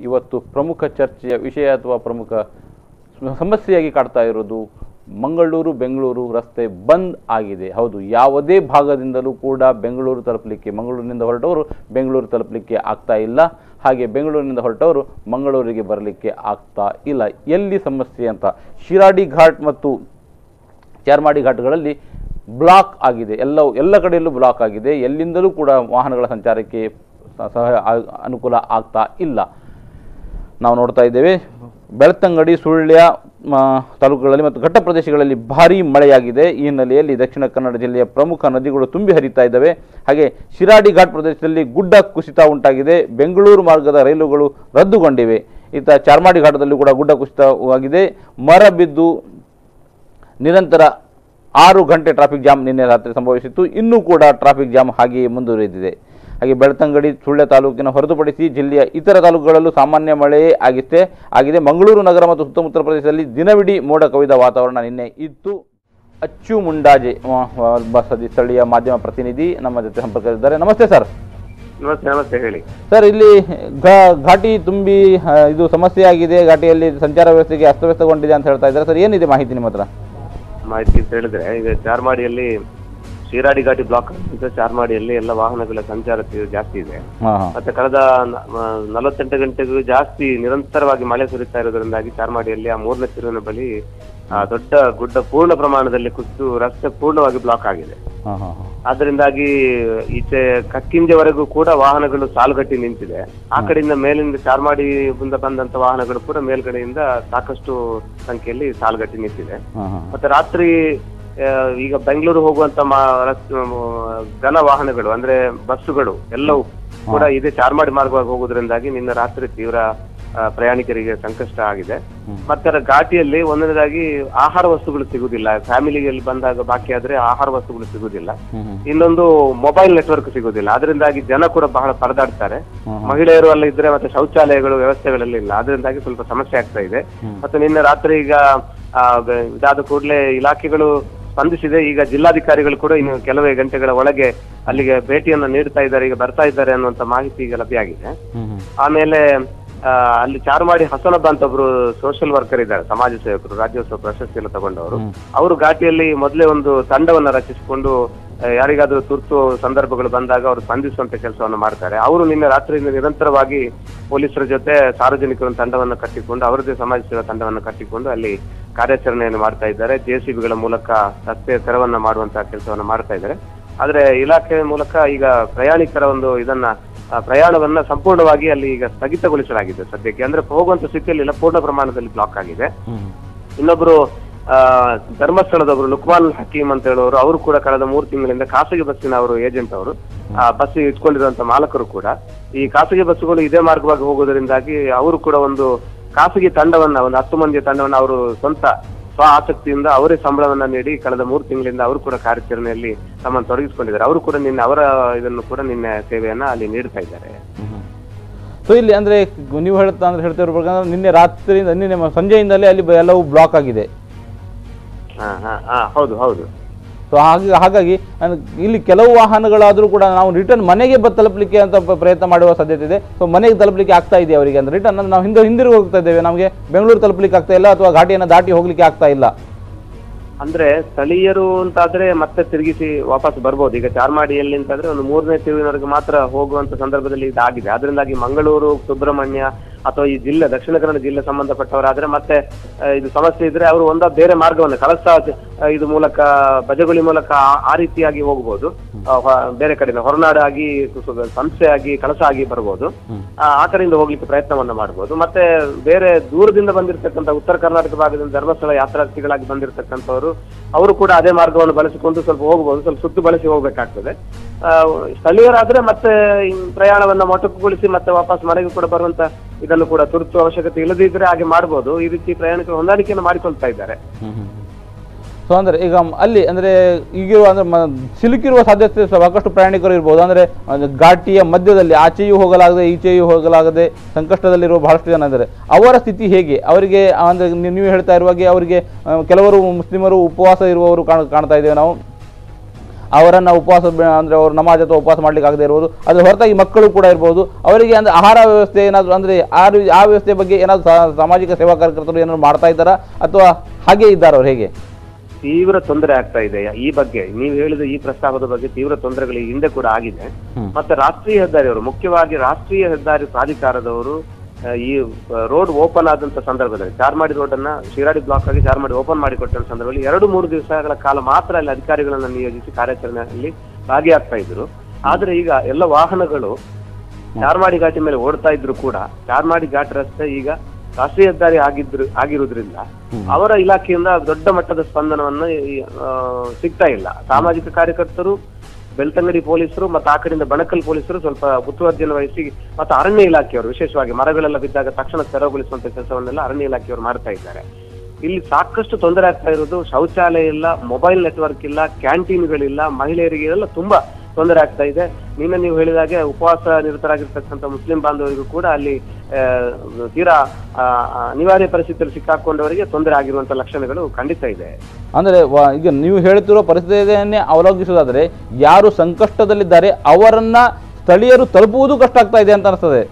ಇವತ್ತು ಪ್ರಮುಖ ಚರ್ಚೆಯ ವಿಷಯ ಅಥವಾ ಪ್ರಮುಖ ಸಮಸ್ಯೆಯಾಗಿ ಕಾಡ್ತಾ ಇರೋದು ಮಂಗಳೂರು ಬೆಂಗಳೂರು ರಸ್ತೆ ಬಂದ್ ಆಗಿದೆ ಹೌದು ಯಾವುದೇ ಭಾಗದಿಂದಲೂ ಕೂಡ ಬೆಂಗಳೂರು ತಲುಪಲಿಕ್ಕೆ ಮಂಗಳೂರಿನಿಂದ ಹೊರಟವರು ಬೆಂಗಳೂರು ತಲುಪಲಿಕ್ಕೆ ಆಗ್ತಾ ಇಲ್ಲ ಹಾಗೆ ಬೆಂಗಳೂರಿನಿಂದ ಹೊರಟವರು ಮಂಗಳೂರಿಗೆ ಬರಲಿಕ್ಕೆ ಆಗ್ತಾ ಇಲ್ಲ ಎಲ್ಲಿ ಸಮಸ್ಯೆ ಅಂತ ಶಿರಾಡಿ ಘಾಟ್ ಮತ್ತು ಚಾರ್ಮಾಡಿ ಘಾಟ್ಗಳಲ್ಲಿ ಬ್ಲಾಕ್ ಆಗಿದೆ ಎಲ್ಲ ಎಲ್ಲ ಕಡೆಯಲ್ಲೂ ಬ್ಲಾಕ್ ಆಗಿದೆ ಎಲ್ಲಿಂದಲೂ ಕೂಡ ವಾಹನಗಳ ಸಂಚಾರಕ್ಕೆ ಸ- ಸಹ ಆ- ಅನುಕೂಲ ಆಗ್ತಾ ಇಲ್ಲ ನಾವು ನೋಡ್ತಾ ಇದ್ದೇವೆ ಬೆಳ್ತಂಗಡಿ ಸುಳ್ಯ ಮ, ತಾಲೂಕುಗಳಲ್ಲಿ ಮತ್ತು ಘಟ್ಟ ಪ್ರದೇಶಗಳಲ್ಲಿ ಭಾರೀ ಮಳೆಯಾಗಿದೆ ಈ ಹಿನ್ನೆಲೆಯಲ್ಲಿ ದಕ್ಷಿಣ ಕನ್ನಡ ಜಿಲ್ಲೆಯ ಪ್ರಮುಖ ನದಿಗಳು ತುಂಬಿ ಹರಿತಾ ಇದ್ದಾವೆ ಹಾಗೆ ಶಿರಾಡಿ ಘಾಟ್ ಪ್ರದೇಶದಲ್ಲಿ ಗುಡ್ಡ ಕುಸಿತ ಉಂಟಾಗಿದೆ ಬೆಂಗಳೂರು ಮಾರ್ಗದ ರೈಲುಗಳು ರದ್ದುಗೊಂಡಿವೆ ಇತ್ತ ಚಾರ್ಮಾಡಿ ಘಾಟದಲ್ಲಿ ಕೂಡ ಗುಡ್ಡ ಕುಸಿತವಾಗಿದೆ ಮರ ಬಿದ್ದು ನಿರಂತರ ಆರು ಗಂಟೆ ಟ್ರಾಫಿಕ್ ಜಾಮ್ ನಿನ್ನೆ ರಾತ್ರಿ ಸಂಭವಿಸಿತ್ತು ಇನ್ನೂ ಕೂಡ ಟ್ರಾಫಿಕ್ ಜಾಮ್ ಹಾಗೆಯೇ ಮುಂದುವರಿದಿದೆ ಹಾಗೆ ಬೆಳ್ತಂಗಡಿ ಸುಳ್ಯ ತಾಲೂಕಿನ ಹೊರತುಪಡಿಸಿ ಜಿಲ್ಲೆಯ ಇತರ ತಾಲೂಕುಗಳಲ್ಲೂ ಸಾಮಾನ್ಯ ಮಳೆಯೇ ಆಗಿತ್ತೆ ಆಗಿದೆ ಮಂಗಳೂರು ನಗರ ಮತ್ತು ಸುತ್ತಮುತ್ತಲ ಪ್ರದೇಶದಲ್ಲಿ ದಿನವಿಡೀ ಮೋಡ ಕವಿದ ವಾತಾವರಣ ನಿನ್ನೆ ಇತ್ತು ಅಚ್ಚು ಮುಂಡಾಜೆ ವ- ವ- ಒಬ್ಬ ಸದಿ ಸ್ಥಳೀಯ ಮಾಧ್ಯಮ ಪ್ರತಿನಿಧಿ ನಮ್ಮ ಜೊತೆ ಸಂಪರ್ಕದಲ್ಲಿದ್ದಾರೆ ನಮಸ್ತೆ ಸರ್ ನಮಸ್ತೆ ನಮಸ್ತೆ ಹೇಳಿ ಸರ್ ಇಲ್ಲಿ ಘಾ- ಘಾಟಿ ತುಂಬಿ ಆ, ಇದು ಸಮಸ್ಯೆ ಆಗಿದೆ ಘಾಟಿಯಲ್ಲಿ ಸಂಚಾರ ವ್ಯವಸ್ಥೆಗೆ ಅಸ್ತವ್ಯಸ್ತಗೊಂಡಿದೆ ಅಂತ ಹೇಳ್ತಾ ಇದ್ದಾರೆ ಸರ್ ಏನಿದೆ ಮಾಹಿತಿ ನಿಮ್ಮ ಹತ್ರ ಮಾಹಿತಿ ಅಂತ ಹೇಳಿದ್ರೆ ಈಗ ಚಾರ್ಮಾಡಿಯಲ್ಲಿ ಶಿರಾಡಿ ಘಾಟಿ ಬ್ಲಾಕ್ ಅಂತ ಚಾರ್ಮಾಡಿಯಲ್ಲಿ ಎಲ್ಲ ವಾಹನಗಳ ಸಂಚಾರ ತಿ- ಜಾಸ್ತಿ ಇದೆ ಹಾಂ ಹಾಂ ಮತ್ತೆ ಕಳೆದ ನ- ಮ- ನಲವತ್ತೆಂಟು ಗಂಟೆಗೂ ಜಾಸ್ತಿ ನಿರಂತರವಾಗಿ ಮಳೆ ಸುರಿತಾ ಇರೋದ್ರಿಂದಾಗಿ ಚಾರ್ಮಾಡಿಯಲ್ಲಿ ಆ ಮೂರನೇ ತಿರುವಿನ ಬಳಿ ಆ ದೊಡ್ಡ ಗುಡ್ಡ ಪೂರ್ಣ ಪ್ರಮಾಣದಲ್ಲಿ ಕುಸಿದು ರಸ್ತೆ ಪೂರ್ಣವಾಗಿ ಬ್ಲಾಕ್ ಆಗಿದೆ ಹಾಂ ಹಾಂ ಹಾಂ ಅದರಿಂದಾಗಿ ಈಚೆ ಕಕ್ಕಿಂಜೆವರೆಗೂ ಕೂಡ ವಾಹನಗಳು ಸಾಲುಗಟ್ಟಿ ನಿಂತಿದೆ ಆ ಕಡೆಯಿಂದ ಮೇಲಿಂದ ಚಾರ್ಮಾಡಿ ಮುಂದೆ ಬಂದಂತ ವಾಹನಗಳು ಕೂಡ ಮೇಲ್ಗಡೆಯಿಂದ ಸಾಕಷ್ಟು ಸಂಖ್ಯೆಯಲ್ಲಿ ಸಾಲುಗಟ್ಟಿ ನಿಂತಿದೆ ಹಾಂ ಹಾಂ ಮತ್ತೆ ರಾತ್ರಿ ಆ, ಈಗ ಬೆಂಗಳೂರು ಹೋಗುವಂತ ಮಾ- ರಸ್ತೆ ಮ- ಘನ ವಾಹನಗಳು ಅಂದ್ರೆ ಬಸ್ಸುಗಳು ಎಲ್ಲವೂ ಕೂಡ ಇದೇ ಚಾರ್ಮಾಡಿ ಮಾರ್ಗವಾಗಿ ಹೋಗುವುದರಿಂದಾಗಿ ನಿನ್ನ ರಾತ್ರಿ ತೀವ್ರ ಆ, ಪ್ರಯಾಣಿಕರಿಗೆ ಸಂಕಷ್ಟ ಆಗಿದೆ ಮತ್ತೆ ಅದರ ಘಾಟಿಯಲ್ಲಿ ಒಂದನೇದಾಗಿ ಆಹಾರ ವಸ್ತುಗಳು ಸಿಗುದಿಲ್ಲ ಫ್ಯಾಮಿಲಿಯಲ್ಲಿ ಬಂದಾಗ ಬಾಕಿ ಆದ್ರೆ ಆಹಾರ ವಸ್ತುಗಳು ಸಿಗುದಿಲ್ಲ ಹ್ಮ್ ಹ್ಮ್. ಇನ್ನೊಂದು ಮೊಬೈಲ್ ನೆಟ್ವರ್ಕ್ ಸಿಗುದಿಲ್ಲ ಅದರಿಂದಾಗಿ ಜನ ಕೂಡ ಬಹಳ ಪರದಾಡ್ತಾರೆ ಹ್ಮ್. ಮಹಿಳೆಯರು ಅಲ್ಲಿ ಇದ್ರೆ ಮತ್ತೆ ಶೌಚಾಲಯಗಳು ವ್ಯವಸ್ಥೆಗಳೆಲ್ಲ ಇಲ್ಲ ಅದರಿಂದಾಗಿ ಸ್ವಲ್ಪ ಸಮಸ್ಯೆ ಆಗ್ತಾ ಇದೆ ಮತ್ತೆ ನಿನ್ನೆ ರಾತ್ರಿ ಈಗ ಆ, ಗ- ಇದಾದ ಕೂಡಲೇ ಇಲಾಖೆಗಳು ಸ್ಪಂದಿಸಿದೆ ಈಗ ಜಿಲ್ಲಾಧಿಕಾರಿಗಳು ಕೂಡ ಇನ್ನು ಕೆಲವೇ ಗಂಟೆಗಳ ಒಳಗೆ ಅಲ್ಲಿಗೆ ಭೇಟಿಯನ್ನ ನೀಡ್ತಾ ಇದ್ದಾರೆ ಈಗ ಬರ್ತಾ ಇದ್ದಾರೆ ಅನ್ನುವಂತ ಮಾಹಿತಿ ಈಗ ಲಭ್ಯ ಆಗಿದೆ ಹ್ಮ್ ಹ್ಮ್. ಆಮೇಲೆ ಆ, ಅಲ್ಲಿ ಚಾರ್ಮಾಡಿ ಹಸನಬ್ಬ ಅಂತ ಒಬ್ರು ಸೋಷಿಯಲ್ ವರ್ಕರ್ ಇದ್ದಾರೆ ಸಮಾಜ ಸೇವಕರು ರಾಜ್ಯೋತ್ಸವ ಪ್ರಶಸ್ತಿ ಎಲ್ಲ ತಗೊಂಡವರು ಅವರು ಘಾಟಿಯಲ್ಲಿ ಮೊದಲೇ ಒಂದು ತಂಡವನ್ನ ರಚಿಸಿಕೊಂಡು ಆ, ಯಾರಿಗಾದ್ರೂ ತುರ್ತು ಸಂದರ್ಭಗಳು ಬಂದಾಗ ಅವರು ಸ್ಪಂದಿಸುವಂತ ಕೆಲಸವನ್ನು ಮಾಡ್ತಾರೆ ಅವರು ನಿನ್ನೆ ರಾತ್ರಿಯಿಂದ ನಿರಂತರವಾಗಿ ಪೊಲೀಸರ ಜೊತೆ ಸಾರ್ವಜನಿಕರ ಒಂದು ತಂಡವನ್ನು ಕಟ್ಟಿಕೊಂಡು ಅವರದೇ ಸಮಾಜ ಸೇವಾ ತಂಡವನ್ನು ಕಟ್ಟಿಕೊಂಡು ಅಲ್ಲಿ ಕಾರ್ಯಾಚರಣೆಯನ್ನು ಮಾಡ್ತಾ ಇದ್ದಾರೆ ಜೆಸಿಬಿಗಳ ಮೂಲಕ ರಸ್ತೆ ತೆರವನ್ನ ಮಾಡುವಂತಹ ಕೆಲಸವನ್ನು ಮಾಡ್ತಾ ಇದ್ದಾರೆ ಆದ್ರೆ ಇಲಾಖೆ ಮೂಲಕ ಈಗ ಪ್ರಯಾಣಿಕರ ಒಂದು ಇದನ್ನ ಆ, ಪ್ರಯಾಣವನ್ನ ಸಂಪೂರ್ಣವಾಗಿ ಅಲ್ಲಿ ಈಗ ಸ್ಥಗಿತಗೊಳಿಸಲಾಗಿದೆ ಸದ್ಯಕ್ಕೆ ಅಂದ್ರೆ ಹೋಗುವಂತ ಸ್ಥಿತಿಯಲ್ಲಿ ಇಲ್ಲ ಪೂರ್ಣ ಪ್ರಮಾಣದಲ್ಲಿ ಬ್ಲಾಕ್ ಆಗಿದೆ ಹ್ಮ್ ಇನ್ನೊಬ್ರು ಆ, ಧರ್ಮಸ್ಥಳದವರು ಲುಕ್ಮಾನ್ ಹಕೀಂ ಅಂತ ಹೇಳೋರು ಅವರು ಕೂಡ ಕಳೆದ ಮೂರು ತಿಂಗಳಿಂದ ಖಾಸಗಿ ಬಸ್ಸಿನ ಅವರು ಏಜೆಂಟ್ ಅವರು ಆ ಬಸ್ ಇಟ್ಕೊಂಡಿರುವಂತ ಮಾಲಕರು ಕೂಡ ಈ ಖಾಸಗಿ ಬಸ್ಸುಗಳು ಇದೇ ಮಾರ್ಗವಾಗಿ ಹೋಗೋದರಿಂದಾಗಿ ಅವರು ಕೂಡ ಒಂದು ಖಾಸಗಿ ತಂಡವನ್ನ ಒಂದು ಹತ್ತು ಮಂದಿಯ ತಂಡವನ್ನ ಅವರು ಸ್ವಂತ ಸ್ವ ಆಸಕ್ತಿಯಿಂದ ಅವರೇ ಸಂಬಳವನ್ನ ನೀಡಿ ಕಳೆದ ಮೂರು ತಿಂಗಳಿಂದ ಅವರು ಕೂಡ ಕಾರ್ಯಾಚರಣೆಯಲ್ಲಿ ತಮ್ಮನ್ನು ತೊಡಗಿಸಿಕೊಂಡಿದ್ದಾರೆ ಅವರು ಕೂಡ ನಿನ್ನೆ ಅವರ ಇದನ್ನು ಕೂಡ ನಿನ್ನೆ ಸೇವೆಯನ್ನ ಅಲ್ಲಿ ನೀಡ್ತಾ ಇದ್ದಾರೆ ಸೊ ಇಲ್ಲಿ ಅಂದ್ರೆ ನೀವು ಹೇಳ್ತಾ ಅಂದ್ರೆ ಹೇಳ್ತಾ ಇರೋ ಪ್ರಕಾರ ನಿನ್ನೆ ರಾತ್ರಿಯಿಂದ ನಿನ್ನೆ ಮ- ಸಂಜೆಯಿಂದಲೇ ಅಲ್ಲಿ ಬ- ಎಲ್ಲವೂ ಬ್ಲಾಕ್ ಆಗಿದೆ ಹಾ ಹಾ ಹಾ ಹೌದು ಹೌದು ಸೊ ಹಾಗೆ ಹಾಗಾಗಿ ನಾನು ಇಲ್ಲಿ ಕೆಲವು ವಾಹನಗಳಾದರೂ ಕೂಡ ನಾವು ರಿಟರ್ನ್ ಮನೆಗೆ ಬ ತಲುಪಲಿಕ್ಕೆ ಅಂತ ಪ- ಪ್ರಯತ್ನ ಮಾಡುವ ಸಾಧ್ಯತೆ ಇದೆ ಸೊ ಮನೆಗೆ ತಲುಪಲಿಕ್ಕೆ ಆಗ್ತಾ ಇದೆ ಅವರಿಗೆ ಅಂದ್ರೆ ರಿಟರ್ನ್ ಅಂದ್ರೆ ನಾವು ಹಿಂದೆ ಹಿಂದಿರುಗಿ ಹೋಗ್ತಾ ಇದ್ದೇವೆ ನಮಗೆ ಬೆಂಗಳೂರು ತಲುಪಲಿಕ್ಕೆ ಆಗ್ತಾ ಇಲ್ಲ ಅಥವಾ ಘಾಟಿಯನ್ನು ದಾಟಿ ಹೋಗ್ಲಿಕ್ಕೆ ಆಗ್ತಾ ಇಲ್ಲ ಅಂದ್ರೆ ಸ್ಥಳೀಯರು ಅಂತಾದ್ರೆ ಮತ್ತೆ ತಿರುಗಿಸಿ ವಾಪಸ್ ಬರ್ಬೋದು ಈಗ ಚಾರ್ಮಾಡಿಯಲ್ಲಿ ಅಂತಾದ್ರೆ ಒಂದು ಮೂರನೇ ತಿರುವಿನವರೆಗೆ ಮಾತ್ರ ಹೋಗುವಂತ ಸಂದರ್ಭದಲ್ಲಿ ಇದಾಗಿದೆ ಅದರಿಂದಾಗಿ ಮಂಗಳೂರು ಸುಬ್ರಹ್ಮಣ್ಯ ಅಥವಾ ಈ ಜಿಲ್ಲೆ ದಕ್ಷಿಣ ಕನ್ನಡ ಜಿಲ್ಲೆ ಸಂಬಂಧಪಟ್ಟವರಾದ್ರೆ ಮತ್ತೆ ಆ, ಇದು ಸಮಸ್ಯೆ ಇದ್ರೆ ಅವರು ಒಂದ ಬೇರೆ ಮಾರ್ಗವನ್ನು ಕಳಸ ಆ, ಇದು ಮೂಲಕ ಬಜಗುಳಿ ಮೂಲಕ ಆ- ಆ ರೀತಿಯಾಗಿ ಹೋಗ್ಬೋದು ಆ, ಹೊ- ಬೇರೆ ಕಡೆಯಿಂದ ಹೊರನಾಡಾಗಿ ಸು- ಸಂಸ್ಥೆ ಆಗಿ ಕಳಸ ಆಗಿ ಬರ್ಬೋದು ಆ ಆ ಕಡೆಯಿಂದ ಹೋಗ್ಲಿಕ್ಕೆ ಪ್ರಯತ್ನವನ್ನ ಮಾಡ್ಬೋದು ಮತ್ತೆ ಬೇರೆ ದೂರದಿಂದ ಬಂದಿರತಕ್ಕಂಥ ಉತ್ತರ ಕರ್ನಾಟಕ ಭಾಗದಿಂದ ಧರ್ಮಸ್ಥಳ ಯಾತ್ರಾರ್ಥಿಗಳಾಗಿ ಬಂದಿರತಕ್ಕಂಥವರು ಅವರು ಕೂಡ ಅದೇ ಮಾರ್ಗವನ್ನು ಬಳಸಿಕೊಂಡು ಸ್ವಲ್ಪ ಹೋಗ್ಬೋದು ಸ್ವಲ್ಪ ಸುತ್ತು ಬಳಸಿ ಹೋಗ್ಬೇಕಾಗ್ತದೆ ಆ, ಸ್ಥಳೀಯರಾದ್ರೆ ಮತ್ತೆ ಈ ಪ್ರಯಾಣವನ್ನ ಮೊಟಕುಗೊಳಿಸಿ ಮತ್ತೆ ವಾಪಸ್ ಮನೆಗೆ ಕೂಡ ಬರುವಂತ ಇದನ್ನು ಕೂಡ ತುರ್ತು ಅವಶ್ಯಕತೆ ಇಲ್ಲದಿದ್ರೆ ಹಾಗೆ ಮಾಡ್ಬೋದು ಈ ರೀತಿ ಪ್ರಯಾಣಿಕರು ಹೊಂದಾಣಿಕೆಯನ್ನು ಮಾಡಿಕೊಳ್ತಾ ಇದ್ದಾರೆ ಸೊ ಅಂದ್ರೆ ಈಗ ಮ್- ಅಲ್ಲಿ ಅಂದ್ರೆ ಈಗಿರುವ ಅಂದ್ರೆ ಮ- ಸಿಲುಕಿರುವ ಸಾಧ್ಯತೆ ಸಾಕಷ್ಟು ಪ್ರಯಾಣಿಕರು ಇರ್ಬೋದು ಅಂದ್ರೆ ಅದು ಘಾಟಿಯ ಮಧ್ಯದಲ್ಲಿ ಆಚೆಯೂ ಹೋಗಲಾಗದೆ ಈಚೆಯೂ ಹೋಗಲಾಗದೆ ಸಂಕಷ್ಟದಲ್ಲಿರುವ ಬಹಳಷ್ಟು ಜನ ಇದ್ದಾರೆ ಅವರ ಸ್ಥಿತಿ ಹೇಗೆ ಅವರಿಗೆ ಅಂದ್ರೆ ನೀ- ನೀವು ಹೇಳ್ತಾ ಇರುವಾಗೆ ಅವರಿಗೆ ಆ, ಕೆಲವರು ಮುಸ್ಲಿಮರು ಉಪವಾಸ ಇರುವವರು ಕಾಣ್ ಕಾಣ್ತಾ ಇದ್ದೇವೆ ನಾವು ಅವರನ್ನ ಉಪವಾಸ ಬೆ- ಅಂದ್ರೆ ಅವ್ರು ನಮಾಜ್ ಅಥವಾ ಉಪವಾಸ ಮಾಡ್ಲಿಕ್ಕೆ ಆಗದೆ ಇರ್ಬೋದು ಅದ್ರ ಹೊರತಾಗಿ ಮಕ್ಕಳು ಕೂಡ ಇರ್ಬೋದು ಅವರಿಗೆ ಅಂದ್ರೆ ಆಹಾರ ವ್ಯವಸ್ಥೆ ಏನಾದ್ರು ಅಂದ್ರೆ ಆ ರೀ- ಆ ವ್ಯವಸ್ಥೆ ಬಗ್ಗೆ ಏನಾದ್ರು ಸಾ- ಸಾಮಾಜಿಕ ಸೇವಾ ಕಾರ್ಯಕರ್ತರು ಏನಾದ್ರು ಮಾಡ್ತಾ ಇದ್ದಾರಾ ಅಥವಾ ಹಾಗೆ ಇದ್ದಾರ ಅವ್ರು ಹೇಗೆ ತೀವ್ರ ತೊಂದರೆ ಆಗ್ತಾ ಇದೆ ಈ ಬಗ್ಗೆ ನೀವು ಹೇಳಿದ ಈ ಪ್ರಸ್ತಾವದ ಬಗ್ಗೆ ತೀವ್ರ ತೊಂದರೆಗಳು ಈ ಹಿಂದೆ ಕೂಡ ಆಗಿದೆ ಹ್ಮ್. ಮತ್ತೆ ರಾಷ್ಟ್ರೀಯ ಹೆದ್ದಾರಿಯವರು ಮುಖ್ಯವಾಗಿ ರಾಷ್ಟ್ರೀಯ ಹೆದ್ದಾರಿ ಪ್ರಾಧಿಕಾರದವರು ಆ, ಈ ರೋಡ್ ಓಪನ್ ಆದಂತ ಸಂದರ್ಭದಲ್ಲಿ ಚಾರ್ಮಾಡಿ ರೋಡ್ ಅನ್ನ ಶಿರಾಡಿ ಬ್ಲಾಕ್ ಆಗಿ ಚಾರ್ಮಾಡಿ ಓಪನ್ ಮಾಡಿಕೊಟ್ಟ ಸಂದರ್ಭದಲ್ಲಿ ಎರಡು ಮೂರು ದಿವಸಗಳ ಕಾಲ ಮಾತ್ರ ಅಲ್ಲಿ ಅಧಿಕಾರಿಗಳನ್ನ ನಿಯೋಜಿಸಿ ಕಾರ್ಯಾಚರಣೆಯಲ್ಲಿ ಭಾಗಿಯಾಗ್ತಾ ಇದ್ರು ಆದ್ರೆ ಈಗ ಎಲ್ಲ ವಾಹನಗಳು ಚಾರ್ಮಾಡಿ ಘಾಟಿ ಮೇಲೆ ಓಡ್ತಾ ಇದ್ರು ಕೂಡ ಚಾರ್ಮಾಡಿ ಘಾಟ್ ರಸ್ತೆ ಈಗ ರಾಷ್ಟ್ರೀಯ ಹೆದ್ದಾರಿ ಆಗಿದ್ರು ಆಗಿರುವುದರಿಂದ ಅವರ ಇಲಾಖೆಯಿಂದ ದೊಡ್ಡ ಮಟ್ಟದ ಸ್ಪಂದನವನ್ನು ಈ, ಆ, ಸಿಗ್ತಾ ಇಲ್ಲ ಸಾಮಾಜಿಕ ಕಾರ್ಯಕರ್ತರು ಬೆಳ್ತಂಗಡಿ ಪೊಲೀಸರು ಮತ್ತೆ ಆ ಕಡೆಯಿಂದ ಬಣಕಲ್ ಪೊಲೀಸರು ಸ್ವಲ್ಪ ಮುತುವರ್ಜಿಯನ್ನು ವಹಿಸಿ ಮತ್ತೆ ಅರಣ್ಯ ಇಲಾಖೆಯವರು ವಿಶೇಷವಾಗಿ ಮರಗಳೆಲ್ಲ ಬಿದ್ದಾಗ ತಕ್ಷಣ ತೆರವುಗೊಳಿಸುವಂತ ಕೆಲಸವನ್ನೆಲ್ಲ ಅರಣ್ಯ ಇಲಾಖೆಯವರು ಮಾಡ್ತಾ ಇದ್ದಾರೆ ಇಲ್ಲಿ ಸಾಕಷ್ಟು ತೊಂದರೆ ಆಗ್ತಾ ಇರೋದು ಶೌಚಾಲಯ ಇಲ್ಲ ಮೊಬೈಲ್ ನೆಟ್ವರ್ಕ್ ಇಲ್ಲ ಕ್ಯಾಂಟೀನ್ಗಳಿಲ್ಲ ಮಹಿಳೆಯರಿಗೆ ಎಲ್ಲ ತುಂಬಾ ತೊಂದರೆ ಆಗ್ತಾ ಇದೆ ನಿನ್ನೆ ನೀವು ಹೇಳಿದಾಗೆ ಉಪವಾಸ ನಿರತರಾಗಿರ್ತಕ್ಕಂಥ ಮುಸ್ಲಿಂ ಬಾಂಧವರಿಗೂ ಕೂಡ ಅಲ್ಲಿ ಆ, ತೀರಾ ಆ, ಅನಿವಾರ್ಯ ಪರಿಸ್ಥಿತಿಯಲ್ಲಿ ಸಿಕ್ಕಾಕೊಂಡವರಿಗೆ ತೊಂದರೆ ಆಗಿರುವಂತ ಲಕ್ಷಣಗಳು ಖಂಡಿತ ಇದೆ ಅಂದ್ರೆ ವ- ಈಗ ನೀವು ಹೇಳುತ್ತಿರುವ ಪರಿಸ್ಥಿತಿಯನ್ನೇ ಅವಲೋಕಿಸುವುದಾದ್ರೆ ಯಾರು ಸಂಕಷ್ಟದಲ್ಲಿದ್ದಾರೆ ಅವರನ್ನ ಸ್ಥಳೀಯರು ತಲುಪುವುದು ಕಷ್ಟ ಆಗ್ತಾ ಇದೆ ಅಂತ ಅನಿಸ್ತದೆ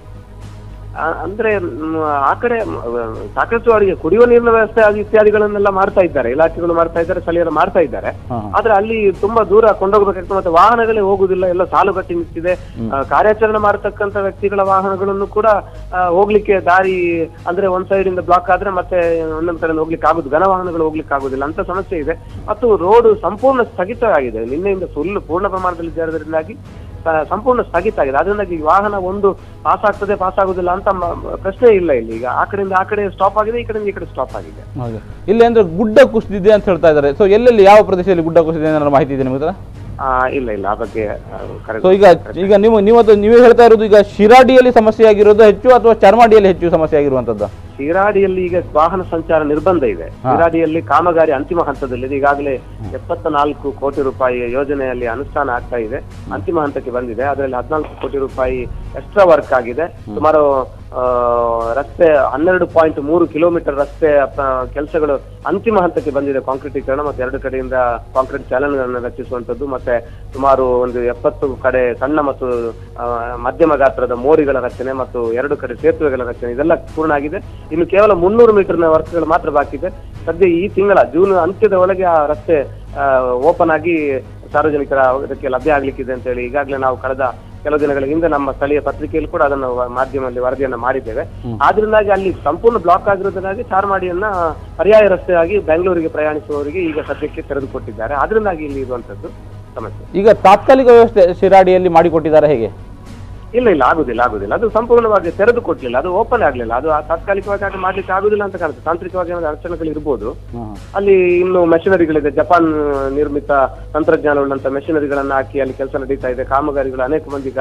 ಆ, ಅಂದ್ರೆ ಮ್, ಆ ಕಡೆ ಮ್, ಸಾಕಷ್ಟು ಅವರಿಗೆ ಕುಡಿಯುವ ನೀರಿನ ವ್ಯವಸ್ಥೆ ಅದು ಇತ್ಯಾದಿಗಳನ್ನೆಲ್ಲ ಮಾಡ್ತಾ ಇದ್ದಾರೆ ಇಲಾಖೆಗಳು ಮಾಡ್ತಾ ಇದ್ದಾರೆ ಸ್ಥಳೀಯರು ಮಾಡ್ತಾ ಇದ್ದಾರೆ ಹಾ. ಆದ್ರೆ ಅಲ್ಲಿ ತುಂಬಾ ದೂರ ಕೊಂಡೋಗ್ಬೇಕಾಗ್ತದೆ ಮತ್ತೆ ವಾಹನಗಳೇ ಹೋಗುದಿಲ್ಲ ಎಲ್ಲ ಸಾಲುಗಟ್ಟಿ ನಿಂತಿದೆ ಆ, ಕಾರ್ಯಾಚರಣೆ ಮಾಡತಕ್ಕಂತ ವ್ಯಕ್ತಿಗಳ ವಾಹನಗಳನ್ನು ಕೂಡ ಆ, ಹೋಗ್ಲಿಕ್ಕೆ ದಾರಿ ಅಂದ್ರೆ ಒಂದ್ ಸೈಡ್ ಇಂದ ಬ್ಲಾಕ್ ಆದ್ರೆ ಮತ್ತೆ ಒಂದೊಂದ್ ಕಡೆ ಹೋಗ್ಲಿಕ್ಕೆ ಆಗುದು ಘನ ವಾಹನಗಳು ಹೋಗ್ಲಿಕ್ಕೆ ಆಗುದಿಲ್ಲ ಅಂತ ಸಮಸ್ಯೆ ಇದೆ ಮತ್ತು ರೋಡ್ ಸಂಪೂರ್ಣ ಸ್ಥಗಿತವಾಗಿದೆ ನಿನ್ನೆಯಿಂದ ಫುಲ್ ಪೂರ್ಣ ಪ್ರಮಾಣದಲ್ಲಿ ಜಾರದ್ರಿಂದಾಗಿ ಸ- ಸಂಪೂರ್ಣ ಸ್ಥಗಿತ ಆಗಿದೆ ಅದರಿಂದಾಗಿ ಈ ವಾಹನ ಒಂದು ಪಾಸ್ ಆಗ್ತದೆ ಪಾಸ್ ಆಗುದಿಲ್ಲ ಅಂತ ಮ- ಮ- ಪ್ರಶ್ನೆ ಇಲ್ಲ ಇಲ್ಲಿ ಈಗ ಆ ಕಡೆಯಿಂದ ಆ ಕಡೆ ಸ್ಟಾಪ್ ಆಗಿದೆ ಈ ಕಡೆಯಿಂದ ಈ ಕಡೆ ಸ್ಟಾಪ್ ಆಗಿದೆ ಹಾಗೆ ಇಲ್ಲಿ ಅಂದ್ರೆ ಗುಡ್ಡ ಕುಸಿದಿದೆ ಅಂತ ಹೇಳ್ತಾ ಇದ್ದಾರೆ ಸೊ ಎಲ್ಲೆಲ್ಲಿ ಯಾವ ಪ್ರದೇಶದಲ್ಲಿ ಗುಡ್ಡ ಕುಸಿದಿದೆ ಅನ್ನೋ ಮಾಹಿತಿ ಇದೆ ನಿಮಗೆ ಹತ್ರ ಆ, ಇಲ್ಲ ಇಲ್ಲ ಆ ಬಗ್ಗೆ ಆ, correct- ಸೊ ಈಗ ಈಗ ನೀವು ನೀವತ್ತು ನೀವೇ ಹೇಳ್ತಾ ಇರೋದು ಈಗ ಶಿರಾಡಿಯಲ್ಲಿ ಸಮಸ್ಯೆ ಆಗಿರೋದು ಹೆಚ್ಚು ಅಥವಾ ಚರ್ಮಾಡಿಯಲ್ಲಿ ಹೆಚ್ಚು ಸಮಸ್ಯೆ ಆಗಿರುವಂತದ್ದು ಶಿರಾಡಿಯಲ್ಲಿ ಈಗ ವಾಹನ ಸಂಚಾರ ನಿರ್ಬಂಧ ಇದೆ ಶಿರಾಡಿಯಲ್ಲಿ ಕಾಮಗಾರಿ ಅಂತಿಮ ಹಂತದಲ್ಲಿದೆ ಈಗಾಗಲೇ ಎಪ್ಪತ್ತ ನಾಲ್ಕು ಕೋಟಿ ರೂಪಾಯಿ ಯೋಜನೆಯಲ್ಲಿ ಅನುಷ್ಠಾನ ಆಗ್ತಾ ಇದೆ ಅಂತಿಮ ಹಂತಕ್ಕೆ ಬಂದಿದೆ ಅದರಲ್ಲಿ ಹದಿನಾಲ್ಕು ಕೋಟಿ ರೂಪಾಯಿ ಎಕ್ಸ್ಟ್ರಾ ವರ್ಕ್ ಆಗಿದೆ ಸುಮಾರು ಆ, ರಸ್ತೆ ಹನ್ನೆರಡು ಪಾಯಿಂಟ್ ಮೂರು ಕಿಲೋಮೀಟರ್ ರಸ್ತೆ ಕೆಲಸಗಳು ಅಂತಿಮ ಹಂತಕ್ಕೆ ಬಂದಿದೆ ಕಾಂಕ್ರೀಟೀಕರಣ ಮತ್ತು ಎರಡು ಕಡೆಯಿಂದ ಕಾಂಕ್ರೀಟ್ ಚಾಲನೆಗಳನ್ನು ರಚಿಸುವಂತದ್ದು ಮತ್ತೆ ಸುಮಾರು ಒಂದು ಎಪ್ಪತ್ತು ಕಡೆ ಸಣ್ಣ ಮತ್ತು ಆ, ಮಧ್ಯಮ ಗಾತ್ರದ ಮೋರಿಗಳ ರಚನೆ ಮತ್ತು ಎರಡು ಕಡೆ ಸೇತುವೆಗಳ ರಚನೆ ಇದೆಲ್ಲ ಪೂರ್ಣ ಆಗಿದೆ ಇನ್ನು ಕೇವಲ ಮುನ್ನೂರು ಮೀಟರ್ನ ವರ್ಕ್ಗಳು ಮಾತ್ರ ಬಾಕಿ ಇದೆ ಸದ್ಯ ಈ ತಿಂಗಳ ಜೂನ್ ಅಂತ್ಯದ ಒಳಗೆ ಆ ರಸ್ತೆ ಓಪನ್ ಆಗಿ ಸಾರ್ವಜನಿಕರ ಇದಕ್ಕೆ ಲಭ್ಯ ಆಗ್ಲಿಕ್ಕಿದೆ ಅಂತ ಹೇಳಿ ಈಗಾಗಲೇ ನಾವು ಕಳೆದ ಕೆಲವು ದಿನಗಳ ಹಿಂದೆ ನಮ್ಮ ಸ್ಥಳೀಯ ಪತ್ರಿಕೆಯಲ್ಲಿ ಕೂಡ ಅದನ್ನು ವ- ಮಾಧ್ಯಮದಲ್ಲಿ ವರದಿಯನ್ನ ಮಾಡಿದ್ದೇವೆ ಆದ್ರಿಂದಾಗಿ ಅಲ್ಲಿ ಸಂಪೂರ್ಣ ಬ್ಲಾಕ್ ಆಗಿರೋದ್ರಿಂದಾಗಿ ಚಾರ್ಮಾಡಿಯನ್ನ ಪರ್ಯಾಯ ರಸ್ತೆಯಾಗಿ ಬೆಂಗಳೂರಿಗೆ ಪ್ರಯಾಣಿಸುವವರಿಗೆ ಈಗ ಸದ್ಯಕ್ಕೆ ತೆರೆದುಕೊಟ್ಟಿದ್ದಾರೆ ಆದ್ರಿಂದಾಗಿ ಇಲ್ಲಿ ಇರುವಂತದ್ದು ಸಮಸ್ಯೆ ಈಗ ತಾತ್ಕಾಲಿಕ ವ್ಯವಸ್ಥೆ ಶಿರಾಡಿಯಲ್ಲಿ ಮಾಡಿಕೊಟ್ಟಿದ್ದಾರೆ ಹೇಗೆ ಇಲ್ಲ ಇಲ್ಲ ಆಗುದಿಲ್ಲ ಆಗುದಿಲ್ಲ ಅದು ಸಂಪೂರ್ಣವಾಗಿ ತೆರೆದು ಕೊಡ್ಲಿಲ್ಲ ಅದು ಓಪನ್ ಆಗ್ಲಿಲ್ಲ ಅದು ಆ ತಾತ್ಕಾಲಿಕವಾಗಿ ಅದು ಮಾಡ್ಲಿಕ್ಕೆ ಆಗುದಿಲ್ಲ ಅಂತ ಕಾಣುತ್ತೆ ತಾಂತ್ರಿಕವಾಗಿ ಏನಾದ್ರು ಅಡಚಣೆಗಳು ಇರ್ಬೋದು ಅಲ್ಲಿ ಇನ್ನು ಮೆಷಿನರಿಗಳಿದೆ ಜಪಾನ್ ನಿರ್ಮಿತ ತಂತ್ರಜ್ಞಾನವುಳ್ಳಂತ ಮೆಷಿನರಿಗಳನ್ನ ಹಾಕಿ ಅಲ್ಲಿ ಕೆಲಸ ನಡೀತಾ ಇದೆ ಕಾಮಗಾರಿಗಳು ಅನೇಕ ಮಂದಿ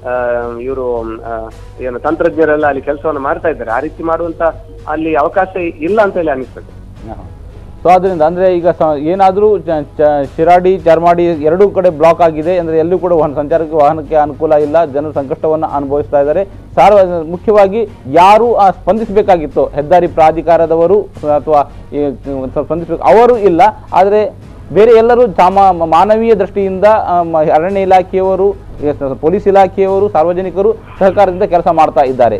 ಇವರು ಏನು ತಂತ್ರಜ್ಞರೆಲ್ಲ ಅಲ್ಲಿ ಕೆಲಸವನ್ನು ಮಾಡ್ತಾ ಇದ್ದಾರೆ ಆ ರೀತಿ ಮಾಡುವಂತ ಅಲ್ಲಿ ಅವಕಾಶ ಇಲ್ಲ ಅಂತ ಹೇಳಿ ಅನಿಸ್ತದೆ ಸೊ ಅದರಿಂದ ಅಂದರೆ ಈಗ ಸ ಏನಾದರೂ ಶಿರಾಡಿ ಚರ್ಮಾಡಿ ಎರಡೂ ಕಡೆ ಬ್ಲಾಕ್ ಆಗಿದೆ ಅಂದರೆ ಎಲ್ಲೂ ಕೂಡ ವಾಹನ ಸಂಚಾರಕ್ಕೆ ವಾಹನಕ್ಕೆ ಅನುಕೂಲ ಇಲ್ಲ ಜನರು ಸಂಕಷ್ಟವನ್ನು ಅನುಭವಿಸ್ತಾ ಇದ್ದಾರೆ ಸಾರ್ವ ಮುಖ್ಯವಾಗಿ ಯಾರು ಆ ಸ್ಪಂದಿಸಬೇಕಾಗಿತ್ತು ಹೆದ್ದಾರಿ ಪ್ರಾಧಿಕಾರದವರು ಅಥವಾ ಈ ಸ್ವಲ್ಪ ಸ್ಪಂದಿಸಬೇಕು ಅವರು ಇಲ್ಲ ಆದರೆ ಬೇರೆ ಎಲ್ಲರೂ ಸಾಮ ಮಾನವೀಯ ದೃಷ್ಟಿಯಿಂದ ಆ, ಮ- ಅರಣ್ಯ ಇಲಾಖೆಯವರು ಈ ಸ- ಪೊಲೀಸ್ ಇಲಾಖೆಯವರು ಸಾರ್ವಜನಿಕರು ಸಹಕಾರದಿಂದ ಕೆಲಸ ಮಾಡ್ತಾ ಇದ್ದಾರೆ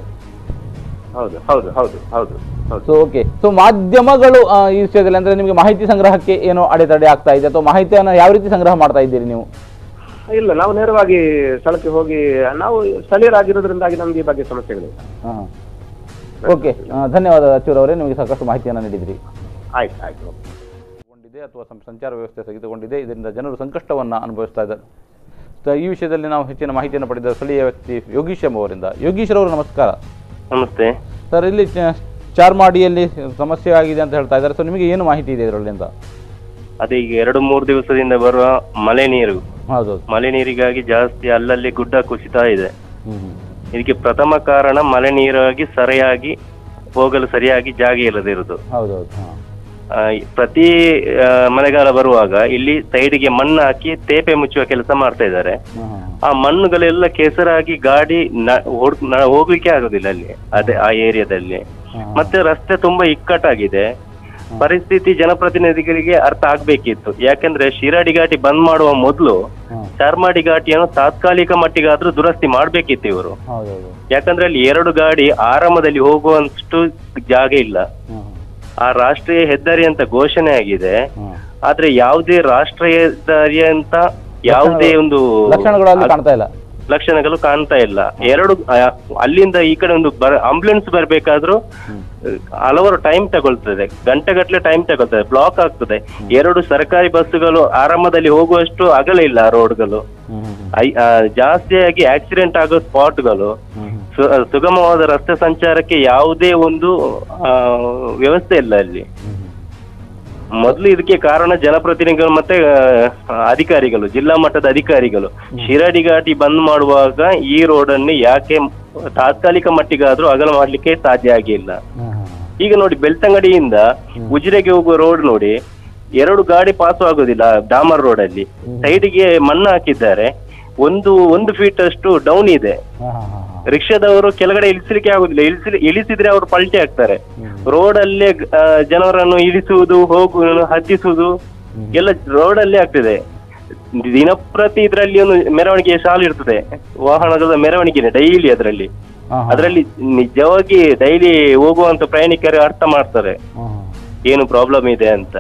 ಹೌದು ಹೌದು ಹೌದು ಹೌದು ಹೌದು ಸೊ ಓಕೆ ಸೊ ಮಾಧ್ಯಮಗಳು ಆ, ಈ ವಿಷಯದಲ್ಲಿ ಅಂದ್ರೆ ನಿಮಗೆ ಮಾಹಿತಿ ಸಂಗ್ರಹಕ್ಕೆ ಏನೋ ಅಡೆತಡೆ ಆಗ್ತಾ ಇದೆ ಅಥವಾ ಮಾಹಿತಿಯನ್ನು ಯಾವ ರೀತಿ ಸಂಗ್ರಹ ಮಾಡ್ತಾ ಇದ್ದೀರಿ ನೀವು ಇಲ್ಲ ನಾವು ನೇರವಾಗಿ ಸ್ಥಳಕ್ಕೆ ಹೋಗಿ ನಾವು ಸ್ಥಳೀಯರಾಗಿರೋದ್ರಿಂದಾಗಿ ನಮ್ಗೆ ಈ ಬಗ್ಗೆ ಸಮಸ್ಯೆಗಳಿಲ್ಲ ಓಕೆ ಧನ್ಯವಾದ ಅಚ್ಚೂರ್ ಅವರೇ ನಿಮಗೆ ಸಾಕಷ್ಟು ಮಾಹಿತಿಯನ್ನು ನೀಡಿದ್ರಿ ಆಯ್ತು ಆಯ್ತು ಗೊಂಡಿದೆ ಅಥವಾ ಸಂ- ಸಂಚಾರ ವ್ಯವಸ್ಥೆ ಸ್ಥಗಿತಗೊಂಡಿದೆ ಇದರಿಂದ ಜನರು ಸಂಕಷ್ಟವನ್ನು ಅನುಭವಿಸ್ತಾ ಇದ್ದಾರೆ ಸೊ ಈ ವಿಷಯದಲ್ಲಿ ನಾವು ಹೆಚ್ಚಿನ ಮಾಹಿತಿಯನ್ನು ಪಡೆದ ಸ್ಥಳೀಯ ವ್ಯಕ್ತಿ ಯೋಗೀಶ್ ಅವರಿಂದ ಯೋಗೀಶ್ ಅವರು ನಮಸ್ಕಾರ ನಮಸ್ತೆ ಸರ್ ಇಲ್ಲಿ ಚ- ಚಾರ್ಮಾಡಿಯಲ್ಲಿ ಸಮಸ್ಯೆ ಆಗಿದೆ ಅಂತ ಹೇಳ್ತಾ ಇದ್ದಾರೆ ಸೊ ನಿಮಗೆ ಏನು ಮಾಹಿತಿ ಇದೆ ಇದರಲ್ಲಿ ಅಂತ ಅದೇ ಈಗ ಎರಡು ಮೂರು ದಿವಸದಿಂದ ಬರುವ ಮಳೆ ನೀರು ಹೌದು ಮಳೆ ನೀರಿಗಾಗಿ ಜಾಸ್ತಿ ಅಲ್ಲಲ್ಲಿ ಗುಡ್ಡ ಕುಸಿತಾ ಇದೆ ಹ್ಮ್ ಹ್ಮ್. ಇದಕ್ಕೆ ಪ್ರಥಮ ಕಾರಣ ಮಳೆ ನೀರಾಗಿ ಸರಿಯಾಗಿ ಹೋಗಲು ಸರಿಯಾಗಿ ಜಾಗ ಇಲ್ಲದಿರುವುದು ಹೌದೌದು ಹಾಂ ಆ, ಪ್ರತಿ ಆ, ಮಳೆಗಾಲ ಬರುವಾಗ ಇಲ್ಲಿ ಸೈಡ್ಗೆ ಮಣ್ಣು ಹಾಕಿ ತೇಪೆ ಮುಚ್ಚುವ ಕೆಲಸ ಮಾಡ್ತಾ ಇದ್ದಾರೆ ಹಾಂ ಹಾಂ ಆ ಮಣ್ಣುಗಳೆಲ್ಲ ಕೆಸರಾಗಿ ಗಾಡಿ ನ- ಹೊಡ್- ನ- ಹೋಗ್ಲಿಕ್ಕೆ ಆಗುದಿಲ್ಲ ಅಲ್ಲಿ ಅದೇ ಆ ಏರಿಯಾದಲ್ಲಿ ಹಾಂ ಮತ್ತೆ ರಸ್ತೆ ತುಂಬಾ ಇಕ್ಕಟ್ಟಾಗಿದೆ ಪರಿಸ್ಥಿತಿ ಜನಪ್ರತಿನಿಧಿಗಳಿಗೆ ಅರ್ಥ ಆಗ್ಬೇಕಿತ್ತು ಯಾಕಂದ್ರೆ ಶಿರಾಡಿ ಘಾಟಿ ಬಂದ್ ಮಾಡುವ ಮೊದಲು ಹ್ಮ್. ಚಾರ್ಮಾಡಿ ಘಾಟಿಯನ್ನು ತಾತ್ಕಾಲಿಕ ಮಟ್ಟಿಗಾದ್ರೂ ದುರಸ್ತಿ ಮಾಡ್ಬೇಕಿತ್ತು ಇವರು ಹೌದೌದು ಯಾಕಂದ್ರೆ ಅಲ್ಲಿ ಎರಡು ಗಾಡಿ ಆರಾಮದಲ್ಲಿ ಹೋಗುವಷ್ಟು ಜಾಗ ಇಲ್ಲ ಹ್ಮ್ ಆ ರಾಷ್ಟ್ರೀಯ ಹೆದ್ದಾರಿ ಅಂತ ಘೋಷಣೆ ಆಗಿದೆ ಹ್ಮ್ ಆದ್ರೆ ಯಾವುದೇ ರಾಷ್ಟ್ರೀಯ ಹೆದ್ದಾರಿ ಅಂತ ಯಾವುದೇ ಒಂದು ಲಕ್ಷಣಗಳು ಅಲ್ಲಿ ಕಾಣ್ತಾ ಇಲ್ಲ ಲಕ್ಷಣಗಳು ಕಾಣ್ತಾ ಇಲ್ಲ ಎರಡು ಆ, ಅಲ್ಲಿಂದ ಈ ಕಡೆ ಒಂದು ಬರ ಆಂಬುಲೆನ್ಸ್ ಬರ್ಬೇಕಾದ್ರೂ ಹಲವಾರು ಟೈಮ್ ತಗೊಳ್ತದೆ ಗಂಟೆಗಟ್ಟಲೆ ಟೈಮ್ ತಗೊಳ್ತದೆ ಬ್ಲಾಕ್ ಆಗ್ತದೆ ಎರಡು ಸರ್ಕಾರಿ ಬಸ್ಸುಗಳು ಆರಾಮದಲ್ಲಿ ಹೋಗುವಷ್ಟು ಅಗಲ ಇಲ್ಲ ಆ ರೋಡ್ಗಳು ಹ್ಮ್ ಹ್ಮ್ ಐ- ಆ, ಜಾಸ್ತಿಯಾಗಿ ಆಕ್ಸಿಡೆಂಟ್ ಆಗೋ ಸ್ಪಾಟ್ಗಳು ಹ್ಮ್ ಹ್ಮ್ ಸು- ಸುಗಮವಾದ ರಸ್ತೆ ಸಂಚಾರಕ್ಕೆ ಯಾವುದೇ ಒಂದು ಆ, ವ್ಯವಸ್ಥೆ ಇಲ್ಲ ಅಲ್ಲಿ ಹ್ಮ್ ಮೊದಲು ಇದಕ್ಕೆ ಕಾರಣ ಜನಪ್ರತಿನಿಧಿಗಳು ಮತ್ತೆ ಆ, ಅಧಿಕಾರಿಗಳು ಜಿಲ್ಲಾ ಮಟ್ಟದ ಅಧಿಕಾರಿಗಳು ಶಿರಾಡಿ ಘಾಟಿ ಬಂದ್ ಮಾಡುವಾಗ ಈ ರೋಡ್ ಅನ್ನು ಯಾಕೆ ತಾತ್ಕಾಲಿಕ ಮಟ್ಟಿಗಾದ್ರೂ ಅಗಲ ಮಾಡ್ಲಿಕ್ಕೆ ಸಾಧ್ಯ ಆಗಿಲ್ಲ ಹ್ಮ್ ಹ್ಮ್ ಈಗ ನೋಡಿ ಬೆಳ್ತಂಗಡಿಯಿಂದ ಉಜಿರೆಗೆ ಹೋಗುವ ರೋಡ್ ನೋಡಿ ಎರಡು ಗಾಡಿ ಪಾಸ್ ಆಗೋದಿಲ್ಲ ಡಾಮರ್ ರೋಡ್ ಅಲ್ಲಿ ಸೈಡ್ಗೆ ಮಣ್ಣು ಹಾಕಿದ್ದಾರೆ ಒಂದು ಒಂದು ಫೀಟ್ ಅಷ್ಟು ಡೌನ್ ಇದೆ ಹಾ ಹಾ ಹಾ ಹಾ ರಿಕ್ಷಾದವರು ಕೆಳಗಡೆ ಇಳಿಸ್ಲಿಕ್ಕೆ ಆಗುದಿಲ್ಲ ಇಳಿಸಿ ಇಳಿಸಿದ್ರೆ ಅವರು ಪಲ್ಟಿ ಆಗ್ತಾರೆ ರೋಡ್ ಅಲ್ಲೇ ಆ, ಜನರನ್ನು ಇಳಿಸುವುದು ಹೋಗು ಹತ್ತಿಸುವುದು ಎಲ್ಲ ರೋಡ್ ಅಲ್ಲೇ ಆಗ್ತದೆ ದಿನಪ್ರತಿ ಇದರಲ್ಲಿ ಒಂದು ಮೆರವಣಿಗೆ ಸಾಲು ಇರ್ತದೆ ವಾಹನಗಳ ಮೆರವಣಿಗೆ ಡೈಲಿ ಅದರಲ್ಲಿ ಹಾ ಹಾ ಅದರಲ್ಲಿ ನಿಜವಾಗಿ ಡೈಲಿ ಹೋಗುವಂತ ಪ್ರಯಾಣಿಕರು ಅರ್ಥ ಮಾಡ್ತಾರೆ ಹಾ ಹಾ ಏನು ಪ್ರಾಬ್ಲಮ್ ಇದೆ ಅಂತ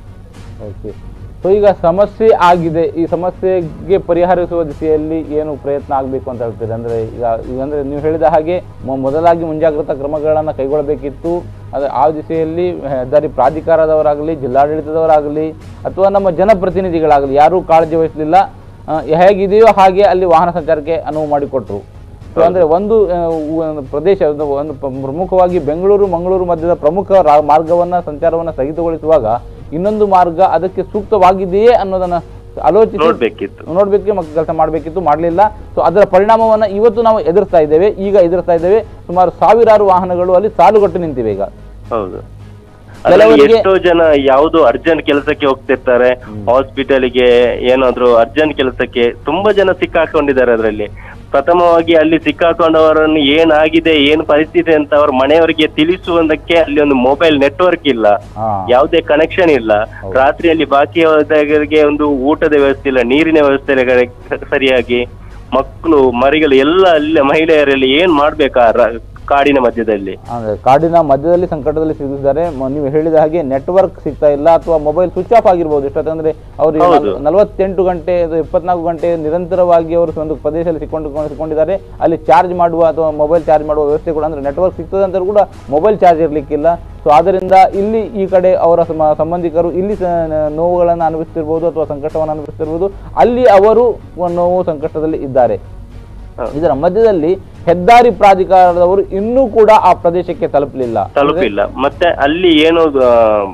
ಓಕೆ ಸೊ ಈಗ ಸಮಸ್ಯೆ ಆಗಿದೆ ಈ ಸಮಸ್ಯೆಗೆ ಪರಿಹರಿಸುವ ದಿಶೆಯಲ್ಲಿ ಏನು ಪ್ರಯತ್ನ ಆಗಬೇಕು ಅಂತ ಹೇಳ್ತೀರಿ ಅಂದರೆ ಈಗ ಈಗ ಅಂದರೆ ನೀವು ಹೇಳಿದ ಹಾಗೆ ಮೊ- ಮೊದಲಾಗಿ ಮುಂಜಾಗ್ರತಾ ಕ್ರಮಗಳನ್ನು ಕೈಗೊಳ್ಳಬೇಕಿತ್ತು ಅದು ಆ ದಿಶೆಯಲ್ಲಿ ಹೆದ್ದಾರಿ ಪ್ರಾಧಿಕಾರದವರಾಗಲಿ ಜಿಲ್ಲಾಡಳಿತದವರಾಗಲಿ ಅಥವಾ ನಮ್ಮ ಜನಪ್ರತಿನಿಧಿಗಳಾಗಲಿ ಯಾರೂ ಕಾಳಜಿ ವಹಿಸಲಿಲ್ಲ ಆ, ಹೇಗಿದೆಯೋ ಹಾಗೆ ಅಲ್ಲಿ ವಾಹನ ಸಂಚಾರಕ್ಕೆ ಅನುವು ಮಾಡಿಕೊಟ್ರು ಸೊ ಅಂದ್ರೆ ಒಂದು ಆ, ಒಂದು ಪ್ರದೇಶ ಒಂದು ಒಂದು ಪ್ರ- ಪ್ರಮುಖವಾಗಿ ಬೆಂಗಳೂರು ಮಂಗಳೂರು ಮಧ್ಯದ ಪ್ರಮುಖ ರಾ ಮಾರ್ಗವನ್ನ ಸಂಚಾರವನ್ನ ಸ್ಥಗಿತಗೊಳಿಸುವಾಗ ಇನ್ನೊಂದು ಮಾರ್ಗ ಅದಕ್ಕೆ ಸೂಕ್ತವಾಗಿದೆಯೇ ಅನ್ನೋದನ್ನ ಆಲೋಚಿಸಿ ನೋಡ್ಬೇಕಿತ್ತು ನೋಡ್ಬೇಕು ಮತ್ತು ಕೆಲಸ ಮಾಡಬೇಕಿತ್ತು ಮಾಡಲಿಲ್ಲ ಸೊ ಅದರ ಪರಿಣಾಮವನ್ನ ಇವತ್ತು ನಾವು ಎದುರಿಸ್ತಾ ಇದ್ದೇವೆ ಈಗ ಎದುರಿಸ್ತಾ ಇದ್ದೇವೆ ಸುಮಾರು ಸಾವಿರಾರು ವಾಹನಗಳು ಅಲ್ಲಿ ಸಾಲುಗಟ್ಟು ನಿಂತಿವೆ ಈಗ ಹೌದು ಅದ್ರಲ್ಲಿ ಕೆಲವರಿಗೆ- ಎಷ್ಟೋ ಜನ ಯಾವ್ದು ಅರ್ಜೆಂಟ್ ಕೆಲಸಕ್ಕೆ ಹೋಗ್ತಿರ್ತಾರೆ ಹಾಸ್ಪಿಟಲ್ಗೆ ಏನಾದ್ರು ಅರ್ಜೆಂಟ್ ಕೆಲಸಕ್ಕೆ ತುಂಬಾ ಜನ ಸಿಕ್ಕಾಕೊಂಡಿದ್ದಾರೆ ಅದರಲ್ಲಿ ಪ್ರಥಮವಾಗಿ ಅಲ್ಲಿ ಸಿಕ್ಕಾಕೊಂಡವರನ್ನು ಏನಾಗಿದೆ ಏನು ಪರಿಸ್ಥಿತಿ ಅಂತ ಅವ್ರ ಮನೆಯವರಿಗೆ ತಿಳಿಸುವುದಕ್ಕೆ ಅಲ್ಲಿ ಒಂದು ಮೊಬೈಲ್ ನೆಟ್ವರ್ಕ್ ಇಲ್ಲ ಹಾ ಯಾವುದೇ ಕನೆಕ್ಷನ್ ಇಲ್ಲ ರಾತ್ರಿಯಲ್ಲಿ ಬಾಕಿ ಹೋದವರಿಗೆ ಒಂದು ಊಟದ ವ್ಯವಸ್ಥೆ ಇಲ್ಲ ನೀರಿನ ವ್ಯವಸ್ಥೆ ಇಲ್ಲ ಸರಿಯಾಗಿ ಮಕ್ಕಳು ಮರಿಗಳು ಎಲ್ಲ ಅಲ್ಲಿ ಮಹಿಳೆಯರಲ್ಲಿ ಏನ್ ಮಾಡ್ಬೇಕಾ ರ- ಕಾಡಿನ ಮಧ್ಯದಲ್ಲಿ ಅಂದ್ರೆ ಕಾಡಿನ ಮಧ್ಯದಲ್ಲಿ ಸಂಕಟದಲ್ಲಿ ಸಿಗಿದ್ದಾರೆ ಮ- ನೀವು ಹೇಳಿದ ಹಾಗೆ ನೆಟ್ವರ್ಕ್ ಸಿಗ್ತಾ ಇಲ್ಲ ಅಥವಾ ಮೊಬೈಲ್ ಸ್ವಿಚ್ ಆಫ್ ಆಗಿರ್ಬೋದು ಎಷ್ಟೊತ್ತಂದ್ರೆ ಅವ್ರಿಗೆ ಹೌದು. ನಲ್- ನಲವತ್ತೆಂಟು ಗಂಟೆ ಅದು ಇಪ್ಪತ್ನಾಲ್ಕು ಗಂಟೆ ನಿರಂತರವಾಗಿ ಅವರು ಒಂದು ಪ್ರದೇಶದಲ್ಲಿ ಸಿಕ್ಕೊಂಡು ಸಿಕ್ಕೊಂಡಿದ್ದಾರೆ ಅಲ್ಲಿ ಚಾರ್ಜ್ ಮಾಡುವ ಅಥವಾ ಮೊಬೈಲ್ ಚಾರ್ಜ್ ಮಾಡುವ ವ್ಯವಸ್ಥೆ ಕೂಡ ಅಂದ್ರೆ ನೆಟ್ವರ್ಕ್ ಸಿಗ್ತದೆ ಅಂತ ಕೂಡ ಮೊಬೈಲ್ ಚಾರ್ಜ್ ಇರ್ಲಿಕ್ಕಿಲ್ಲ ಸೊ ಆದ್ದರಿಂದ ಇಲ್ಲಿ ಈ ಕಡೆ ಅವರ ಸಮ- ಸಂಬಂಧಿಕರು ಇಲ್ಲಿ ಸ- ನೋವುಗಳನ್ನು ಅನುಭವಿಸ್ತಿರ್ಬೋದು ಅಥವಾ ಸಂಕಟವನ್ನು ಅನುಭವಿಸ್ತಿರ್ಬೋದು ಅಲ್ಲಿ ಅವರು ನೋವು ಸಂಕಷ್ಟದಲ್ಲಿ ಇದ್ದಾರೆ ಹೌದು. ಇದರ ಮಧ್ಯದಲ್ಲಿ ಹೆದ್ದಾರಿ ಪ್ರಾಧಿಕಾರದವರು ಇನ್ನೂ ಕೂಡ ಆ ಪ್ರದೇಶಕ್ಕೆ ತಲುಪಲಿಲ್ಲ ತಲುಪಿಲ್ಲ ಮತ್ತೆ ಅಲ್ಲಿ ಏನು ಆ,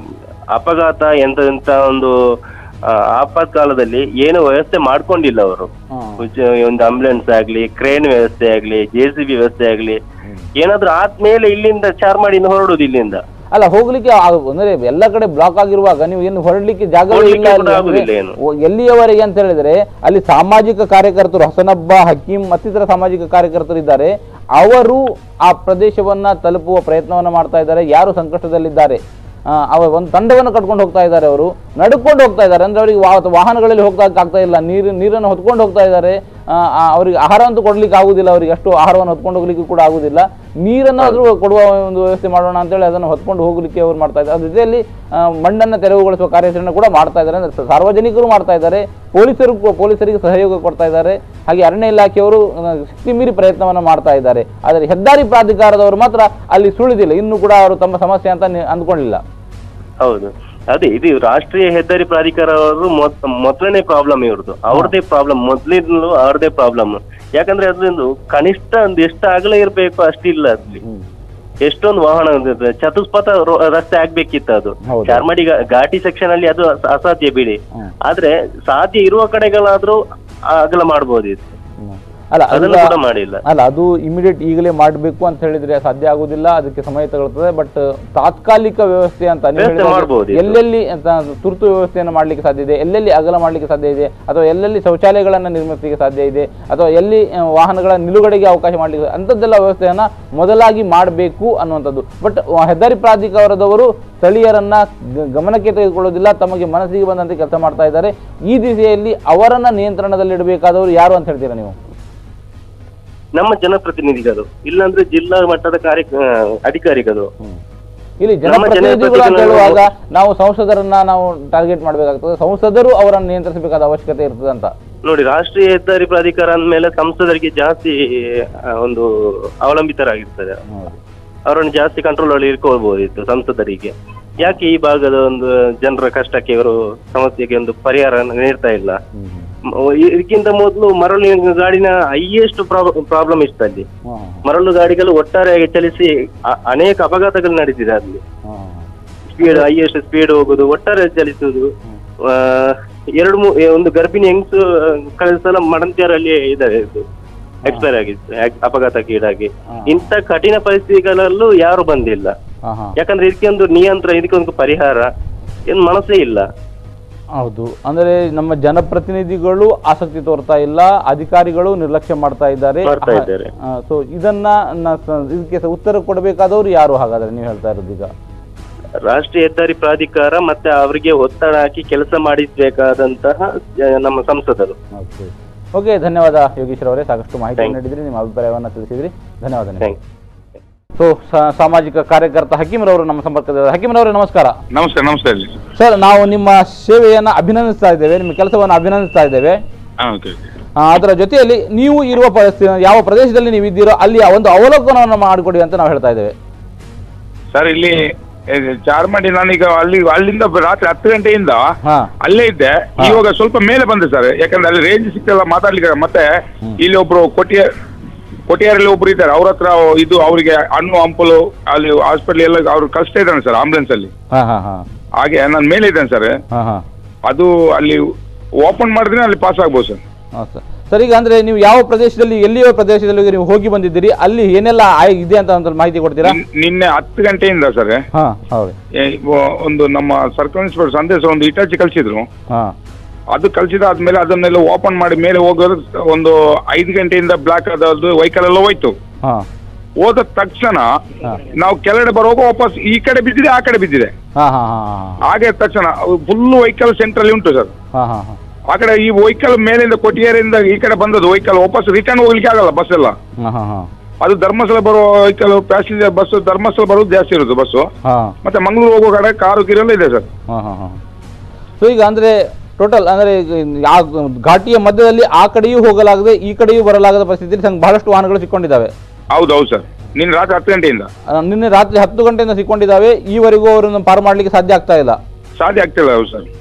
ಅಪಘಾತ ಎಂತ ಎಂತ ಒಂದು ಆ, ಆಪತ್ಕಾಲದಲ್ಲಿ ಏನು ವ್ಯವಸ್ಥೆ ಮಾಡ್ಕೊಂಡಿಲ್ಲ ಅವರು ಒಂದು ಆಂಬುಲೆನ್ಸ್ ಆಗ್ಲಿ ಕ್ರೇನ್ ವ್ಯವಸ್ಥೆ ಆಗ್ಲಿ ಜೆ ಸಿ ಬಿ ವ್ಯವಸ್ಥೆ ಆಗ್ಲಿ ಏನಾದ್ರೂ ಆದ್ಮೇಲೆ ಇಲ್ಲಿಂದ ಚಾರ್ಮಾಡಿಯಿಂದ ಹೊರಡುದು ಇಲ್ಲಿಂದ ಅಲ್ಲ ಹೋಗ್ಲಿಕ್ಕೆ ಆಗ- ಅಂದ್ರೆ ಎಲ್ಲ ಕಡೆ ಬ್ಲಾಕ್ ಆಗಿರುವಾಗ ನೀವು ಏನು ಹೊರಡ್ಲಿಕ್ಕೆ ಜಾಗವೇ ಹೋಗ್ಲಿಕ್ಕೆ ಇಲ್ಲ ಕೂಡ ಅಲ್ಲಿ ಆಗುದಿಲ್ಲ ಅಂದ್ರೆ ಏನು. ಓ- ಎಲ್ಲಿಯವರೆಗೆ ಅಂತ ಹೇಳಿದ್ರೆ ಅಲ್ಲಿ ಸಾಮಾಜಿಕ ಕಾರ್ಯಕರ್ತರು ಹಸನಬ್ಬ ಹಕೀಂ ಮತ್ತಿತರ ಸಾಮಾಜಿಕ ಕಾರ್ಯಕರ್ತರು ಇದ್ದಾರೆ ಅವರು ಆ ಪ್ರದೇಶವನ್ನ ತಲುಪುವ ಪ್ರಯತ್ನವನ್ನ ಮಾಡ್ತಾ ಇದ್ದಾರೆ ಯಾರು ಸಂಕಷ್ಟದಲ್ಲಿದ್ದಾರೆ ಆ, ಅವ ಒಂದು ತಂಡವನ್ನು ಕಟ್ಕೊಂಡು ಹೋಗ್ತಾ ಇದ್ದಾರೆ ಅವರು ನಡ್ಕೊಂಡು ಹೋಗ್ತಾ ಇದ್ದಾರೆ ಅಂದ್ರೆ ಅವರಿಗೆ ವಾ- ವಾಹನಗಳಲ್ಲಿ ಹೋಗ್ತಾ ಆಗ್ತಾ ಇಲ್ಲ ನೀರು ನೀರನ್ನು ಹೊತ್ಕೊಂಡು ಹೋಗ್ತಾ ಇದ್ದಾರೆ ಆ, ಆ, ಅವರಿಗೆ ಆಹಾರ ಅಂತೂ ಕೊಡ್ಲಿಕ್ಕೆ ಆಗುದಿಲ್ಲ ಅವರಿಗೆ ಅಷ್ಟು ಆಹಾರವನ್ನು ಹೊತ್ಕೊಂಡು ಹೋಗ್ಲಿಕ್ಕೆ ಕೂಡ ಆಗುದಿಲ್ಲ ನೀರನ್ನು ಆದ್ರೂ ಕೊಡುವ ಒಂದು ವ್ಯವಸ್ಥೆ ಮಾಡೋಣ ಅಂತೇಳಿ ಅದನ್ನು ಹೊತ್ಕೊಂಡು ಹೋಗ್ಲಿಕ್ಕೆ ಅವರು ಮಾಡ್ತಾ ಇದ್ದಾರೆ ಅದ್ರ ಜೊತೆಯಲ್ಲಿ ಆ, ಮಣ್ಣನ್ನು ತೆರವುಗೊಳಿಸುವ ಕಾರ್ಯಾಚರಣೆ ಕೂಡ ಮಾಡ್ತಾ ಇದ್ದಾರೆ ಅಂದ್ರೆ ಸಾರ್ವಜನಿಕರು ಮಾಡ್ತಾ ಇದ್ದಾರೆ ಪೊಲೀಸರು ಕೂ- ಪೊಲೀಸರಿಗೆ ಸಹಯೋಗ ಕೊಡ್ತಾ ಇದ್ದಾರೆ ಹಾಗೆ ಅರಣ್ಯ ಇಲಾಖೆಯವರು ಆ, ಶಕ್ತಿ ಮೀರಿ ಪ್ರಯತ್ನವನ್ನು ಮಾಡ್ತಾ ಇದ್ದಾರೆ ಆದರೆ ಹೆದ್ದಾರಿ ಪ್ರಾಧಿಕಾರದವರು ಮಾತ್ರ ಅಲ್ಲಿ ಸುಳಿದಿಲ್ಲ ಇನ್ನೂ ಕೂಡ ಅವರು ತಮ್ಮ ಸಮಸ್ಯೆ ಅಂತ ನಿ- ಅಂದ್ಕೊಂಡಿಲ್ಲ ಹೌದು ಅದೇ ಇದು ರಾಷ್ಟ್ರೀಯ ಹೆದ್ದಾರಿ ಪ್ರಾಧಿಕಾರ ಅವರು ಮೊದಲನೇ ಪ್ರಾಬ್ಲಮ್ ಇವ್ರದ್ದು ಅವ್ರದೇ ಪ್ರಾಬ್ಲಮ್ ಮೊದ್ಲಿಂದಲೂ ಅವ್ರದೇ ಪ್ರಾಬ್ಲಮ್ ಯಾಕಂದ್ರೆ ಅದೊಂದು ಕನಿಷ್ಠ ಒಂದು ಎಷ್ಟು ಅಗಲ ಇರ್ಬೇಕು ಅಷ್ಟಿಲ್ಲ ಅಲ್ಲಿ ಎಷ್ಟೊಂದು ವಾಹನ ಇರ್ತದೆ. ಚತುಷ್ಪಥ ರೋ- ರಸ್ತೆ ಆಗ್ಬೇಕಿತ್ತು ಅದು ಹೌದು. ಚಾರ್ಮಾಡಿ ಘಾ- ಘಾಟಿ ಸೆಕ್ಷನ್ ಅಲ್ಲಿ ಅದು ಅಸ- ಅಸಾಧ್ಯ ಬಿಡಿ ಹ್ಮ್. ಆದ್ರೆ ಸಾಧ್ಯ ಇರುವ ಕಡೆಗಳಾದ್ರೂ ಅಗಲ ಮಾಡ್ಬೋದಿತ್ತು ಹ್ಮ್. ಅಲ್ಲ ಅದನ್ನು ಅದನ್ನ- ಕೂಡ ಮಾಡಿಲ್ಲ ಅಲ್ಲ ಅದು ಇಮಿಡಿಯೇಟ್ ಈಗಲೇ ಮಾಡಬೇಕು ಅಂತ ಹೇಳಿದ್ರೆ ಸಾಧ್ಯ ಆಗುದಿಲ್ಲ ಅದಕ್ಕೆ ಸಮಯ ತಗೊಳ್ತದೆ ಬಟ್ ತಾತ್ಕಾಲಿಕ ವ್ಯವಸ್ಥೆ ಅಂತ ನೀವು ವ್ಯವಸ್ಥೆ ಹೇಳಿದಾಗೆ ಮಾಡ್ಬೋದು ಇದು. ಎಲ್ಲೆಲ್ಲಿ ಅಂತ ತುರ್ತು ವ್ಯವಸ್ಥೆಯನ್ನು ಮಾಡಲಿಕ್ಕೆ ಸಾಧ್ಯ ಇದೆ ಎಲ್ಲೆಲ್ಲಿ ಅಗಲ ಮಾಡಲಿಕ್ಕೆ ಸಾಧ್ಯ ಇದೆ ಅಥವಾ ಎಲ್ಲೆಲ್ಲಿ ಶೌಚಾಲಯಗಳನ್ನು ನಿರ್ಮಿಸಲಿಕ್ಕೆ ಸಾಧ್ಯ ಇದೆ ಅಥವಾ ಎಲ್ಲಿ ಆ, ವಾಹನಗಳ ನಿಲುಗಡೆಗೆ ಅವಕಾಶ ಮಾಡಲಿಕ್ಕೆ ಅಂಥದ್ದೆಲ್ಲ ವ್ಯವಸ್ಥೆಯನ್ನ ಮೊದಲಾಗಿ ಮಾಡಬೇಕು ಅನ್ನುವಂಥದ್ದು ಬಟ್ ಹೆದ್ದಾರಿ ಪ್ರಾಧಿಕಾರದವರು ಸ್ಥಳೀಯರನ್ನ ಗ- ಗಮನಕ್ಕೆ ತೆಗೆದುಕೊಳ್ಳೋದಿಲ್ಲ ತಮಗೆ ಮನಸ್ಸಿಗೆ ಬಂದಂತೆ ಕೆಲಸ ಮಾಡ್ತಾ ಇದ್ದಾರೆ ಈ ದಿಸೆಯಲ್ಲಿ ಅವರನ್ನ ನಿಯಂತ್ರಣದಲ್ಲಿಡಬೇಕಾದವರು ಯಾರು ಅಂತ ಹೇಳ್ತೀರಾ ನೀವು ನಮ್ಮ ಜನಪ್ರತಿನಿಧಿಗಳು ಇಲ್ಲಾಂದ್ರೆ ಜಿಲ್ಲಾ ಮಟ್ಟದ ಕಾರ್ಯ ಆ, ಅಧಿಕಾರಿಗಳು ಇಲ್ಲಿ ನಮ್ಮ ಜನಪ್ರತಿನಿಧಿಗಳು ಅಂತ ಜನಪ್ರತಿನಿಧಿಗಳು- ಹೇಳುವಾಗ ನಾವು ಸಂಸದರನ್ನ ನಾವು ಟಾರ್ಗೆಟ್ ಮಾಡಬೇಕಾಗ್ತದೆ ಸಂಸದರು ಅವರನ್ನು ನಿಯಂತ್ರಿಸಬೇಕಾದ ಅವಶ್ಯಕತೆ ಇರ್ತದೆ ಅಂತ ನೋಡಿ ರಾಷ್ಟ್ರೀಯ ಹೆದ್ದಾರಿ ಪ್ರಾಧಿಕಾರ ಅಂದ್ಮೇಲೆ ಸಂಸದರಿಗೆ ಜಾಸ್ತಿ ಆ, ಒಂದು ಅವಲಂಬಿತರಾಗಿರ್ತಾರೆ ಅವರನ್ನು ಜಾಸ್ತಿ ಕಂಟ್ರೋಲ್ ಅಲ್ಲಿ ಇಟ್ಕೊಳ್ಬಹುದಿತ್ತು ಸಂಸದರಿಗೆ ಯಾಕೆ ಈ ಭಾಗದ ಒಂದು ಜನರ ಕಷ್ಟಕ್ಕೆ ಇವರು ಸಮಸ್ಯೆಗೆ ಒಂದು ಪರಿಹಾರ ನೀಡ್ತಾ ಇಲ್ಲ ಮ- ಇದಕ್ಕಿಂತ ಮೊದಲು ಮರಳು ಗಾಡಿನ ಹೈಯೆಸ್ಟ್ ಪ್ರಾಬ್ಲಮ್ ಇತ್ತು ಅಲ್ಲಿ ಮರಳು ಗಾಡಿಗಳು ಒಟ್ಟಾರೆಯಾಗಿ ಚಲಿಸಿ ಅ- ಅನೇಕ ಅಪಘಾತಗಳು ನಡೀತಿದೆ ಅಲ್ಲಿ ಸ್ಪೀಡ್ ಹೈಯೆಸ್ಟ್ ಸ್ಪೀಡ್ ಹೋಗುದು ಒಟ್ಟಾರೆ ಚಲಿಸುವುದು ಆ, ಎರಡು ಮೂ ಏ, ಒಂದು ಗರ್ಭಿಣಿ ಹೆಂಗ್ಸು ಕಳೆದ ಸಲ ಮಡಂತಿಯರಲ್ಲಿ ಇದಾವೆ ಇದು ಎಕ್ಸ್ಪೈರ್ ಆಗಿತ್ತು ಆಕ್- ಅಪಘಾತಕ್ಕೀಡಾಗಿ ಇಂಥ ಕಠಿಣ ಪರಿಸ್ಥಿತಿಗಳಲ್ಲೂ ಯಾರು ಬಂದಿಲ್ಲ ಯಾಕಂದ್ರೆ ಇದಕ್ಕೆ ಒಂದು ನಿಯಂತ್ರಣ ಇದಕ್ಕೆ ಒಂದು ಪರಿಹಾರ ಏನು ಮನಸ್ಸೇ ಇಲ್ಲ ಹೌದು ಅಂದರೆ ನಮ್ಮ ಜನಪ್ರತಿನಿಧಿಗಳು ಆಸಕ್ತಿ ತೋರ್ತಾ ಇಲ್ಲ ಅಧಿಕಾರಿಗಳು ನಿರ್ಲಕ್ಷ್ಯ ಮಾಡ್ತಾ ಇದ್ದಾರೆ ಮಾಡ್ತಾ ಇದ್ದಾರೆ. ಸೊ ಇದನ್ನ ನ- ಸ- ಇದಕ್ಕೆ ಸ- ಉತ್ತರ ಕೊಡಬೇಕಾದವರು ಯಾರು ಹಾಗಾದ್ರೆ ನೀವು ಹೇಳ್ತಾ ಇರೋದು ಈಗ ರಾಷ್ಟ್ರೀಯ ಹೆದ್ದಾರಿ ಪ್ರಾಧಿಕಾರ ಮತ್ತೆ ಅವರಿಗೆ ಒತ್ತಡ ಹಾಕಿ ಕೆಲಸ ಮಾಡಿಸಬೇಕಾದಂತಹ ನಮ್ಮ ಸಂಸದರು ಓಕೆ ಓಕೆ ಧನ್ಯವಾದ ಯೋಗೀಶ್ವರ ಅವರೇ ಸಾಕಷ್ಟು ಮಾಹಿತಿ Thank you. ನೀಡಿದ್ರಿ ನಿಮ್ಮ ಅಭಿಪ್ರಾಯವನ್ನು ತಿಳಿಸಿದ್ರಿ ಧನ್ಯವಾದ ನಿಮಗೆ ಥ್ಯಾಂಕ್ ಸೊ ಸಾಮಾಜಿಕ ಕಾರ್ಯಕರ್ತ ಹಕೀಮ್ರವರು ನಮ್ಮ ಸಂಪರ್ಕದ ಹಕೀಮ್ರವರೇ ನಮಸ್ಕಾರ ನಮಸ್ತೆ ನಮಸ್ತೆ ಅಲ್ಲಿ ಸರ್ ನಾವು ನಿಮ್ಮ ಸೇವೆಯನ್ನು ಅಭಿನಂದಿಸ್ತಾ ಇದ್ದೇವೆ ನಿಮ್ಮ ಕೆಲಸವನ್ನು ಅಭಿನಂದಿಸ್ತಾ ಇದ್ದೇವೆ ಹಾಂ ಓಕೆ ಆ, ಅದರ ಜೊತೆಯಲ್ಲಿ ನೀವು ಇರುವ ಪರಿಸ್ಥಿತಿ ಯಾವ ಪ್ರದೇಶದಲ್ಲಿ ನೀವು ಇದ್ದೀರೋ ಅಲ್ಲಿ ಒಂದು ಅವಲೋಕನವನ್ನು ಮಾಡಿಕೊಡಿ ಅಂತ ನಾವು ಹೇಳ್ತಾ ಇದ್ದೇವೆ ಸರ್ ಇಲ್ಲಿ ಏ, ಚಾರ್ಮಾಡಿ ನಾನೀಗ ಅಲ್ಲಿ ಅಲ್ಲಿಂದ ರಾತ್ರಿ ಹತ್ತು ಗಂಟೆಯಿಂದ ಹಾ ಅಲ್ಲೇ ಇದ್ದೆ ಇವಾಗ ಸ್ವಲ್ಪ ಮೇಲೆ ಬಂದೆ ಸರ್ ಯಾಕಂದ್ರೆ ಅಲ್ಲಿ ರೇಂಜ್ ಸಿಕ್ತಲ್ಲ ಮಾತಾಡ್ಲಿಕ್ಕೆ ಮತ್ತೆ ಇಲ್ಲಿ ಒಬ್ರು ಕೊಟ್ಟಿಯ ಕೊಟ್ಟಿಯಾರಲ್ಲಿ ಒಬ್ರು ಇದ್ದಾರೆ ಅವ್ರ ಹತ್ರ ಇದು ಅವರಿಗೆ ಹಣ್ಣು ಹಂಪಲು ಅಲ್ಲಿ ಹಾಸ್ಪಿಟ್ಲ್ ಎಲ್ಲ ಅವ್ರು ಕಳಿಸ್ತಾ ಇದ್ದಾನೆ ಸರ್ ಆಂಬುಲೆನ್ಸ್ ಅಲ್ಲಿ ಹಾ ಹಾ ಹಾ ಹಾಗೆ ನಾನು ಮೇಲೆ ಇದ್ದೇನೆ ಸರ್ ಹಾ ಹಾ ಅದು ಅಲ್ಲಿ ಓಪನ್ ಮಾಡಿದ್ರೆ ಅಲ್ಲಿ ಪಾಸ್ ಆಗ್ಬೋದು ಸರ್ ಹಾ ಸರ್ ಸರ್ ಈಗ ಅಂದ್ರೆ ನೀವು ಯಾವ ಪ್ರದೇಶದಲ್ಲಿ ಎಲ್ಲಿಯೋ ಪ್ರದೇಶದಲ್ಲಿ ನೀವು ಹೋಗಿ ಬಂದಿದ್ದೀರಿ ಅಲ್ಲಿ ಏನೆಲ್ಲ ಆಯ್- ಇದೆ ಅಂತ ಒಂದು ಮಾಹಿತಿ ಕೊಡ್ತೀರಾ ನಿನ್- ನಿನ್ನೆ ಹತ್ತು ಗಂಟೆಯಿಂದ ಸರ್ ಹಾ ಹೌದು ಒಂದು ನಮ್ಮ ಸರ್ಕಲ್ ಇನ್ಸ್ಪೆಕ್ಟರ್ ಸಂದೇಶ ಒಂದು ಇಟಾಚಿ ಕಳಿಸಿದ್ರು ಹಾ ಅದು ಕಳಿಸಿದಾದ್ಮೇಲೆ ಅದನ್ನೆಲ್ಲ ಓಪನ್ ಮಾಡಿ ಮೇಲೆ ಹೋಗೋದು ಒಂದು ಐದು ಗಂಟೆಯಿಂದ ಬ್ಲಾಕ್ ಆದದ್ದು ವೆಹಿಕಲ್ ಎಲ್ಲ ಹೋಯ್ತು ಹಾ ಹೋದ ತಕ್ಷಣ ಹಾ. ನಾವು ಕೆಳಗಡೆ ಬರುವಾಗ ವಾಪಸ್ ಈ ಕಡೆ ಬಿದ್ದಿದೆ ಆ ಕಡೆ ಬಿದ್ದಿದೆ ಹಾ ಹಾ ಹಾ ಹಾ ಹಾಗೆ ತಕ್ಷಣ ಫುಲ್ ವೆಹಿಕಲ್ ಸೆಂಟ್ರಲ್ಲಿ ಉಂಟು ಸರ್ ಹಾ ಹಾ ಹಾ ಆ ಕಡೆ ಈ ವೆಹಿಕಲ್ ಮೇಲಿಂದ ಕೊಟ್ಟಿಗೆರೆಯಿಂದ ಈ ಕಡೆ ಬಂದದ್ದು ವೆಹಿಕಲ್ ವಾಪಸ್ ರಿಟರ್ನ್ ಹೋಗ್ಲಿಕ್ಕೆ ಆಗಲ್ಲ ಬಸ್ ಎಲ್ಲ ಹಾ ಹಾ ಹಾ ಅದು ಧರ್ಮಸ್ಥಳ ಬರುವ ವೆಹಿಕಲ್ ಪ್ಯಾಸೆಂಜರ್ ಬಸ್ ಧರ್ಮಸ್ಥಳ ಬರೋದು ಜಾಸ್ತಿ ಇರುತ್ತೆ ಬಸ್ಸು ಹಾ ಮತ್ತೆ ಮಂಗಳೂರು ಹೋಗೋ ಕಡೆ ಕಾರು ಗಿರೆಲ್ಲ ಇದೆ ಸರ್ ಹಾ ಹಾ ಹಾ ಸೊ ಈಗ ಅಂದ್ರೆ ಟೋಟಲ್ ಅಂದ್ರೆ ಈಗ ಆ ಘಾಟಿಯ ಮಧ್ಯದಲ್ಲಿ ಆ ಕಡೆಯೂ ಹೋಗಲಾಗದೆ ಈ ಕಡೆಯೂ ಬರಲಾಗದ ಪರಿಸ್ಥಿತಿಯಲ್ಲಿ ಸಂಗ್ ಬಹಳಷ್ಟು ವಾಹನಗಳು ಸಿಕ್ಕೊಂಡಿದ್ದಾವೆ ಹೌದು ಹೌದು ಸರ್ ನಿನ್ನೆ ರಾತ್ರಿ ಹತ್ತು ಗಂಟೆಯಿಂದ ಆ, ನಿನ್ನೆ ರಾತ್ರಿ ಹತ್ತು ಗಂಟೆಯಿಂದ ಸಿಕ್ಕೊಂಡಿದ್ದಾವೆ ಈವರೆಗೂ ಅವರನ್ನು ಪಾರು ಮಾಡಲಿಕ್ಕೆ ಸಾಧ್ಯ ಆಗ್ತಾ ಇಲ್ಲ ಸಾಧ್ಯ ಆಗ್ತಿಲ್ಲ ಹೌದು ಸರ್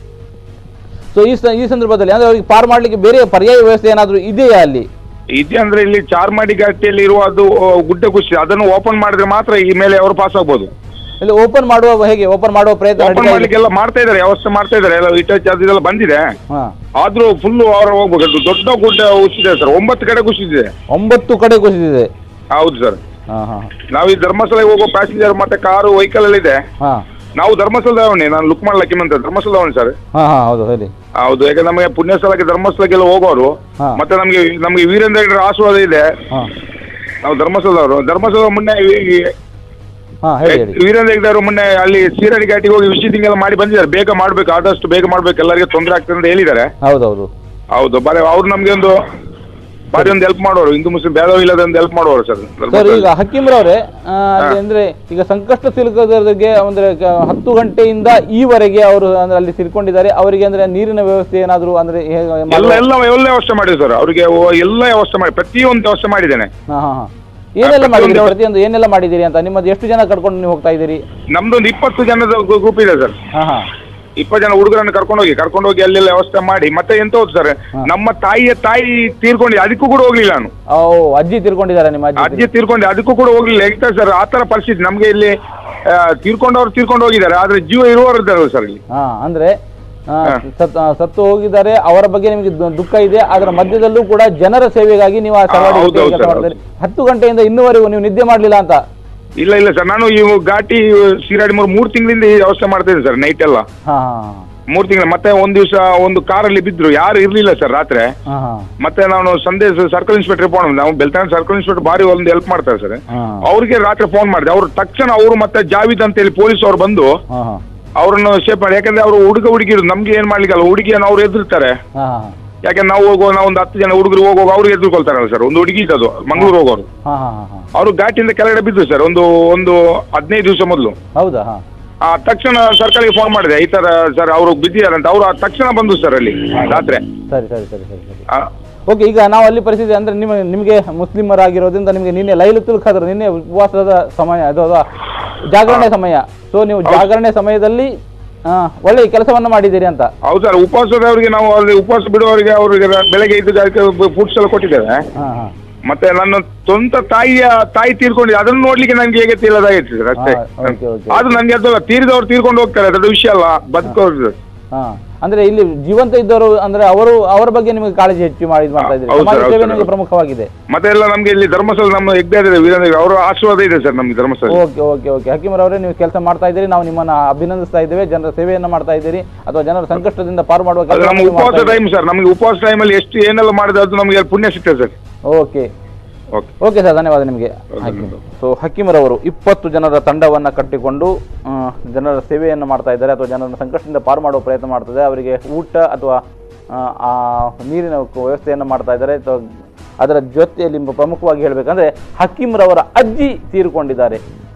ಸೊ ಈ ಸ- ಈ ಸಂದರ್ಭದಲ್ಲಿ ಅಂದ್ರೆ ಅವರಿಗೆ ಪಾರು ಮಾಡಲಿಕ್ಕೆ ಬೇರೆ ಪರ್ಯಾಯ ವ್ಯವಸ್ಥೆ ಏನಾದರೂ ಇದೆಯಾ ಅಲ್ಲಿ ಇದೆ ಅಂದ್ರೆ ಇಲ್ಲಿ ಚಾರ್ಮಾಡಿ ಘಾಟಿಯಲ್ಲಿ ಇರುವ ಅದು ಆ, ಗುಡ್ಡ ಕುಸಿ ಅದನ್ನು ಓಪನ್ ಮಾಡಿದ್ರೆ ಮಾತ್ರ ಈ ಮೇಲೆ ಅವರು ಪಾಸ್ ಆಗ್ಬೋದು ಇಲ್ಲಿ ಓಪನ್ ಮಾಡುವ ಹೇಗೆ ಓಪನ್ ಮಾಡುವ ಪ್ರಯತ್ನ ಓಪನ್ ನಡೀತಾ ಇದೆ? ಮಾಡ್ಲಿಕ್ಕೆ ಎಲ್ಲ ಮಾಡ್ತಾ ಇದ್ದಾರೆ ವ್ಯವಸ್ಥೆ ಮಾಡ್ತಾ ಇದ್ದಾರೆ ಎಲ್ಲ ಇಟಾಚಿ ಅದು ಇದೆಲ್ಲ ಬಂದಿದೆ ಹಾ ಆದ್ರೂ ಫುಲ್ ಅವರು ಹೋಗ್ಬೇಕು ಅದು ದೊಡ್ಡ ಗುಡ್ಡ ಕುಸಿದೆ ಸರ್ ಒಂಬತ್ತು ಕಡೆ ಕುಸಿದಿದೆ ಒಂಬತ್ತು ಕಡೆ ಕುಸಿದಿದೆ ಹೌದು ಸರ್ ಹಾ ಹಾ ನಾವು ಈ ಧರ್ಮಸ್ಥಳಕ್ಕೆ ಹೋಗೋ ಪ್ಯಾಸೆಂಜರ್ ಮತ್ತೆ ಕಾರು ವೆಹಿಕಲ್ ಅಲ್ಲಿ ಇದೆ ಹಾ ನಾವು ಧರ್ಮಸ್ಥಳದವಣಿ ನಾನು ಲುಕ್ ಮಾಡ್ಲಕ್ಕೆ ಅಂತ ಧರ್ಮಸ್ಥಳದವಣಿ ಸರ್ ಹಾ ಹಾ ಹೌದು ಹೇಳಿ ಹೌದು ಯಾಕಂದ್ರೆ ನಮಗೆ ಪುಣ್ಯಸ್ಥಳಕ್ಕೆ ಧರ್ಮಸ್ಥಳಕ್ಕೆಲ್ಲ ಹೋಗೋರು ಹಾ. ಮತ್ತೆ ನಮಗೆ ನಮಗೆ ವೀರೇಂದ್ರ ಹೆಗ್ಗಡೆ ಆಶೀರ್ವಾದ ಇದೆ ಹಾ ನಾವು ಧರ್ಮಸ್ಥಳದವರು ಧರ್ಮಸ್ಥಳ ಮುನ್ನೆ ಈ- ಈ ಹಾ ಹೇಳಿ ಹೇಳಿ ವೀರೇಂದ್ರ ಹೆಗ್ಗಡೆ ಮೊನ್ನೆ ಅಲ್ಲಿ ಸೀರಡಿ ಘಾಟಿಗೆ ಹೋಗಿ ವಿಸಿಟಿಂಗ್ ಎಲ್ಲ ಮಾಡಿ ಬಂದಿದ್ದಾರೆ ಬೇಗ ಮಾಡ್ಬೇಕು ಆದಷ್ಟು ಬೇಗ ಮಾಡ್ಬೇಕು ಎಲ್ಲರಿಗೆ ತೊಂದರೆ ಆಗ್ತದೆ ಅಂತ ಹೇಳಿದ್ದಾರೆ ಹೌದೌದು ಹೌದು ಬಾರಿ ಅವ್ರು ನಮ್ಗೆ ಒಂದು ಬಾರಿ ಒಂದು ಹೆಲ್ಪ್ ಮಾಡೋರು ಹಿಂದೂ ಮುಸ್ಲಿಂ ಭೇದ ಇಲ್ಲದ ಒಂದು ಹೆಲ್ಪ್ ಮಾಡೋರು ಸರ್ ಸರ್ ಈಗ ಹಕೀಮ್ರವ್ರೆ ಆ, ಅಲ್ಲಿ ಅಂದ್ರೆ ಈಗ ಸಂಕಷ್ಟ ಸಿಲುಕದವರಿಗೆ ಅಂದ್ರೆ ಕ- ಹತ್ತು ಗಂಟೆಯಿಂದ ಈವರೆಗೆ ಅವರು ಅಂದ್ರೆ ಅಲ್ಲಿ ಸಿಲ್ಕೊಂಡಿದ್ದಾರೆ ಅವರಿಗೆ ಅಂದ್ರೆ ನೀರಿನ ವ್ಯವಸ್ಥೆ ಏನಾದ್ರು ಅಂದ್ರೆ ಹೇಗೆ ಎಲ್ಲ ಮಾಡುವ- ಎಲ್ಲ ಎಲ್ಲ ವ್ಯವಸ್ಥೆ ಮಾಡಿದೆ ಸರ್ ಅವರಿಗೆ ಎಲ್ಲ ವ್ಯವಸ್ಥೆ ಮಾಡಿ ಪ್ರತಿಯೊಂದು ವ್ಯವಸ್ಥೆ ಮಾಡಿದ್ದೇನೆ ಹಾ ಹಾ ಹಾ ಏನೆಲ್ಲ ಪ್ರತಿಯೊಂದು ಮಾಡಿದ್ದೀರಿ ದಿವಸ- ಪ್ರತಿಯೊಂದು ಏನೆಲ್ಲ ಮಾಡಿದ್ದೀರಿ ಅಂತ ನಿಮ್ಮದು ಎಷ್ಟು ಜನ ಕರ್ಕೊಂಡು ನೀವು ಹೋಗ್ತಾ ಇದ್ದೀರಿ ನಮ್ದೊಂದು ಇಪ್ಪತ್ತು ಜನದ ಗ್ರೂಪ್ ಇದೆ ಸರ್ ಹಾ ಹಾ ಇಪ್ಪತ್ತು ಜನ ಹುಡುಗರನ್ನು ಕರ್ಕೊಂಡು ಹೋಗಿ ಕರ್ಕೊಂಡು ಹೋಗಿ ಅಲ್ಲೆಲ್ಲ ವ್ಯವಸ್ಥೆ ಮಾಡಿ ಮತ್ತೆ ಎಂತ ಹೋದ್ ಸರ್ ನಮ್ಮ ತಾಯಿಯ ತಾಯಿ ತೀರ್ಕೊಂಡು ಅದಕ್ಕೂ ಕೂಡ ಹೋಗ್ಲಿಲ್ಲ ನಾನು ಓ ಅಜ್ಜಿ ತಿರ್ಕೊಂಡಿದ್ದಾರೆ ನಿಮ್ಮ ಅಜ್ಜಿ ಅಜ್ಜಿ ತೀರ್ಕೊಂಡು ಅದಕ್ಕೂ ಕೂಡ ಹೋಗ್ಲಿಲ್ಲ ಯಾಕೆ ಸರ್ ಆ ತರ ಪರಿಸ್ಥಿತಿ ನಮ್ಗೆ ಇಲ್ಲಿ ಆ, ತೀರ್ಕೊಂಡವ್ರು ತೀರ್ಕೊಂಡು ಹೋಗಿದ್ದಾರೆ ಆದ್ರೆ ಜೀವ ಇರುವವರು ಇದ್ದಾರೆ ಸರ್ ಇಲ್ಲಿ ಹಾ ಅಂದ್ರೆ ಆ, ಸತ್- ಆ, ಸತ್ತು ಹೋಗಿದ್ದಾರೆ ಅವರ ಬಗ್ಗೆ ನಿಮಗೆ ದು- ದುಃಖ ಇದೆ ಅದರ ಮಧ್ಯದಲ್ಲೂ ಕೂಡ ಜನರ ಸೇವೆಗಾಗಿ ನೀವು ಆ ಚಳವಳಿ ಹೌದು, ಹೌದು, ಕೆಲಸ ಸರ್, ಮಾಡ್ತಾರೆ ಹತ್ತು ಗಂಟೆಯಿಂದ ಇನ್ನುವರೆಗೂ ನೀವು ನಿದ್ದೆ ಮಾಡಲಿಲ್ಲ ಅಂತ ಇಲ್ಲ ಇಲ್ಲ ಸರ್ ನಾನು ಈ ಘಾಟಿ ಸಿರಾಡಿ ಮೂರು ಮೂರು ತಿಂಗಳಿಂದ ಈ ವ್ಯವಸ್ಥೆ ಮಾಡ್ತಾ ಇದ್ದೆ ಸರ್ ನೈಟ್ ಎಲ್ಲ ಹಾ ಹಾ ಮೂರು ತಿಂಗಳ ಮತ್ತೆ ಒಂದ್ ದಿವಸ ಒಂದು ಕಾರಲ್ಲಿ ಬಿದ್ರು ಯಾರು ಇರ್ಲಿಲ್ಲ ಸರ್ ರಾತ್ರಿ ಹಾ ಹಾ ಮತ್ತೆ ನಾನು ಸಂದೇಶ್ ಸರ್ಕಲ್ ಇನ್ಸ್ಪೆಕ್ಟರ್ ಫೋನ್ ನಾವು ಬೆಲ್ತಾನ್ ಸರ್ಕಲ್ ಇನ್ಸ್ಪೆಕ್ಟರ್ ಬಾರಿ ಒಂದು ಹೆಲ್ಪ್ ಮಾಡ್ತಾರೆ ಸರ್ ಹಾ ಅವ್ರಿಗೆ ರಾತ್ರಿ ಫೋನ್ ಮಾಡಿದೆ ಅವ್ರು ತಕ್ಷಣ ಅವರು ಮತ್ತೆ ಜಾವಿದ್ ಅಂತೇಳಿ ಪೊಲೀಸ್ ಅವ್ರು ಬಂದು ಹಾ ಹಾ ಅವ್ರನ್ನ ಶೇಪ್ ಮಾಡಿ ಯಾಕಂದ್ರೆ ಅವರು ಹುಡುಗ ಹುಡುಗಿರು ನಮ್ಗೆ ಏನ್ ಮಾಡ್ಲಿಕ್ಕಲ್ಲ ಹುಡುಗಿಯನ್ನು ಅವ್ರು ಎದುರ್ತಾರೆ ಹಾ ಹಾ ಯಾಕಂದ್ರೆ ನಾವು ಹೋಗುವ ನಾವು ಒಂದು ಹತ್ತು ಜನ ಹುಡುಗರು ಹೋಗುವಾಗ ಅವ್ರು ಎದುರ್ಕೊಳ್ತಾರಲ್ಲ ಸರ್ ಒಂದು ಹುಡುಗಿ ಇದ್ದದು ಮಂಗಳೂರು ಹೋಗೋರು ಹಾ ಹಾ ಹಾ ಹಾ ಅವರು ಘಾಟಿಯಿಂದ ಕೆಳಗಡೆ ಬಿದ್ದು ಸರ್ ಒಂದು ಒಂದು ಹದಿನೈದು ದಿವಸ ಮೊದಲು ಹೌದಾ ಹಾ ಆ ತಕ್ಷಣ ಸರ್ಕಾರಿಗೆ ಫೋನ್ ಮಾಡಿದೆ ಈ ತರ ಸರ್ ಅವರು ಬಿದ್ದಿದ್ದಾರೆ ಅಂತ ಅವರು ತಕ್ಷಣ ಬಂದು ಸರ್ ಅಲ್ಲಿ ರಾತ್ರಿ ಸರಿ ಸರಿ ಸರಿ ಸರಿ ಸರಿ ಆ, ಓಕೆ ಈಗ ನಾವು ಅಲ್ಲಿ ಪರಿಸ್ಥಿತಿ ಅಂದ್ರೆ ನಿಮ್ಮ ನಿಮಗೆ ಮುಸ್ಲಿಮರಾಗಿರೋದ್ರಿಂದ ನಿಮಗೆ ನಿನ್ನೆ ಲೈಲುತ್ತುಲ್ ಖದರ್ ನಿನ್ನೆ ಉಪವಾಸದ ಸಮಯ ಅದು ಅದು ಜಾಗರಣೆ ಸಮಯ ಸೊ ನೀವು ಜಾಗರಣೆ ಸಮಯದಲ್ಲಿ ಆ, ಒಳ್ಳೆ ಕೆಲಸವನ್ನ ಮಾಡಿದ್ದೀರಿ ಅಂತ ಹೌದು ಸರ್ ಉಪವಾಸದವರಿಗೆ ನಾವು ಅಲ್ಲಿ ಉಪವಾಸ ಬಿಡುವವರಿಗೆ ಅವರಿಗೆ ಬೆಳಗ್ಗೆ ಐದು ಫುಡ್ಸ್ ಎಲ್ಲ ಕೊಟ್ಟಿದ್ದೇವೆ ಹಾ ಹಾ ಮತ್ತೆ ನನ್ನ ಸ್ವಂತ ತಾಯಿಯ ತಾಯಿ ತೀರ್ಕೊಂಡಿದೆ ಅದನ್ನು ನೋಡ್ಲಿಕ್ಕೆ ನನಗೆ ಹೇಗೆ ಇಲ್ಲದಾಗಿತ್ತು ಸರ್ ಅಷ್ಟೇ ಹಾ, okay, okay. ಅದು ನನಗೆ ಅದು ತೀರಿದವ್ರು ತೀರ್ಕೊಂಡು ಹೋಗ್ತಾರೆ ದೊಡ್ಡ ವಿಷಯ ಅಲ್ಲ ಬದುಕೋರು ಹಾ ಅಂದ್ರೆ ಇಲ್ಲಿ ಜೀವಂತ ಇದ್ದವರು ಅಂದ್ರೆ ಅವರು ಅವರ ಬಗ್ಗೆ ನಿಮಗೆ ಕಾಳಜಿ ಹೆಚ್ಚು ಮಾಡಿ ಇದ್ ಮಾಡ್ತಾ ಇದ್ದೀರಿ ಹೌದು ಸಮಾಜ ಸರ್, ಹೌದು ಸೇವೆ ಸರ್. ನಿಮಗೆ ಪ್ರಮುಖವಾಗಿದೆ ಮತ್ತೆ ಎಲ್ಲ ನಮ್ಗೆ ಇಲ್ಲಿ ಧರ್ಮಸ್ಥಳ ನಮ್ಮ ಹೆಗ್ಡೆ ಇದೆ ವೀರೇಂದ್ರ ಅವರ ಆಶೀರ್ವಾದ ಇದೆ ಸರ್ ನಮ್ಗೆ ಧರ್ಮಸ್ಥಳ ಓಕೆ ಓಕೆ ಓಕೆ ಹಕೀಮರ್ ಅವರೇ ನೀವು ಕೆಲಸ ಮಾಡ್ತಾ ಇದ್ದೀರಿ ನಾವು ನಿಮ್ಮನ್ನ ಅಭಿನಂದಿಸ್ತಾ ಇದ್ದೇವೆ ಜನರ ಸೇವೆಯನ್ನ ಮಾಡ್ತಾ ಇದ್ದೀರಿ ಅಥವಾ ಜನರ ಸಂಕಷ್ಟದಿಂದ ಪಾರು ಮಾಡುವ ಅದು ನಮ್ಮ ಕೆಲಸವನ್ನು ಉಪವಾಸ ಮಾಡ್ತಾ ಇದ್ದೀರಿ. ಟೈಮ್ ಸರ್ ನಮಗೆ ಉಪವಾಸ ಟೈಮಲ್ಲಿ ಎಷ್ಟು ಏನೆಲ್ಲ ಮಾಡಿದೆ ಅದು ನಮಗೆ ಪುಣ್ಯ ಸಿಗ್ತದೆ sir okay okay okay sir ಧನ್ಯವಾದ ನಿಮಗೆ ಸೊ ಹಕೀಮರವರು ಇಪ್ಪತ್ತು ಜನರ ತಂಡವನ್ನು ಕಟ್ಟಿಕೊಂಡು ಆ, ಜನರ ಸೇವೆಯನ್ನು ಮಾಡ್ತಾ ಇದ್ದಾರೆ ಅಥವಾ ಜನರ ಸಂಕಷ್ಟದಿಂದ ಪಾರು ಮಾಡುವ ಪ್ರಯತ್ನ ಮಾಡ್ತಿದ್ದಾರೆ ಅವರಿಗೆ ಊಟ ಅಥವಾ ಆ, ಆ ನೀರಿನ ಕ- ವ್ಯವಸ್ಥೆಯನ್ನು ಮಾಡ್ತಾ ಇದ್ದಾರೆ ಅಥವಾ ಅದರ ಜೊತೆಯಲ್ಲಿ ಪ್ರಮುಖವಾಗಿ ಹೇಳಬೇಕಂದ್ರೆ ಹಕೀಮ್ರವರ ಅಜ್ಜಿ ತೀರಿಕೊಂಡಿದ್ದಾರೆ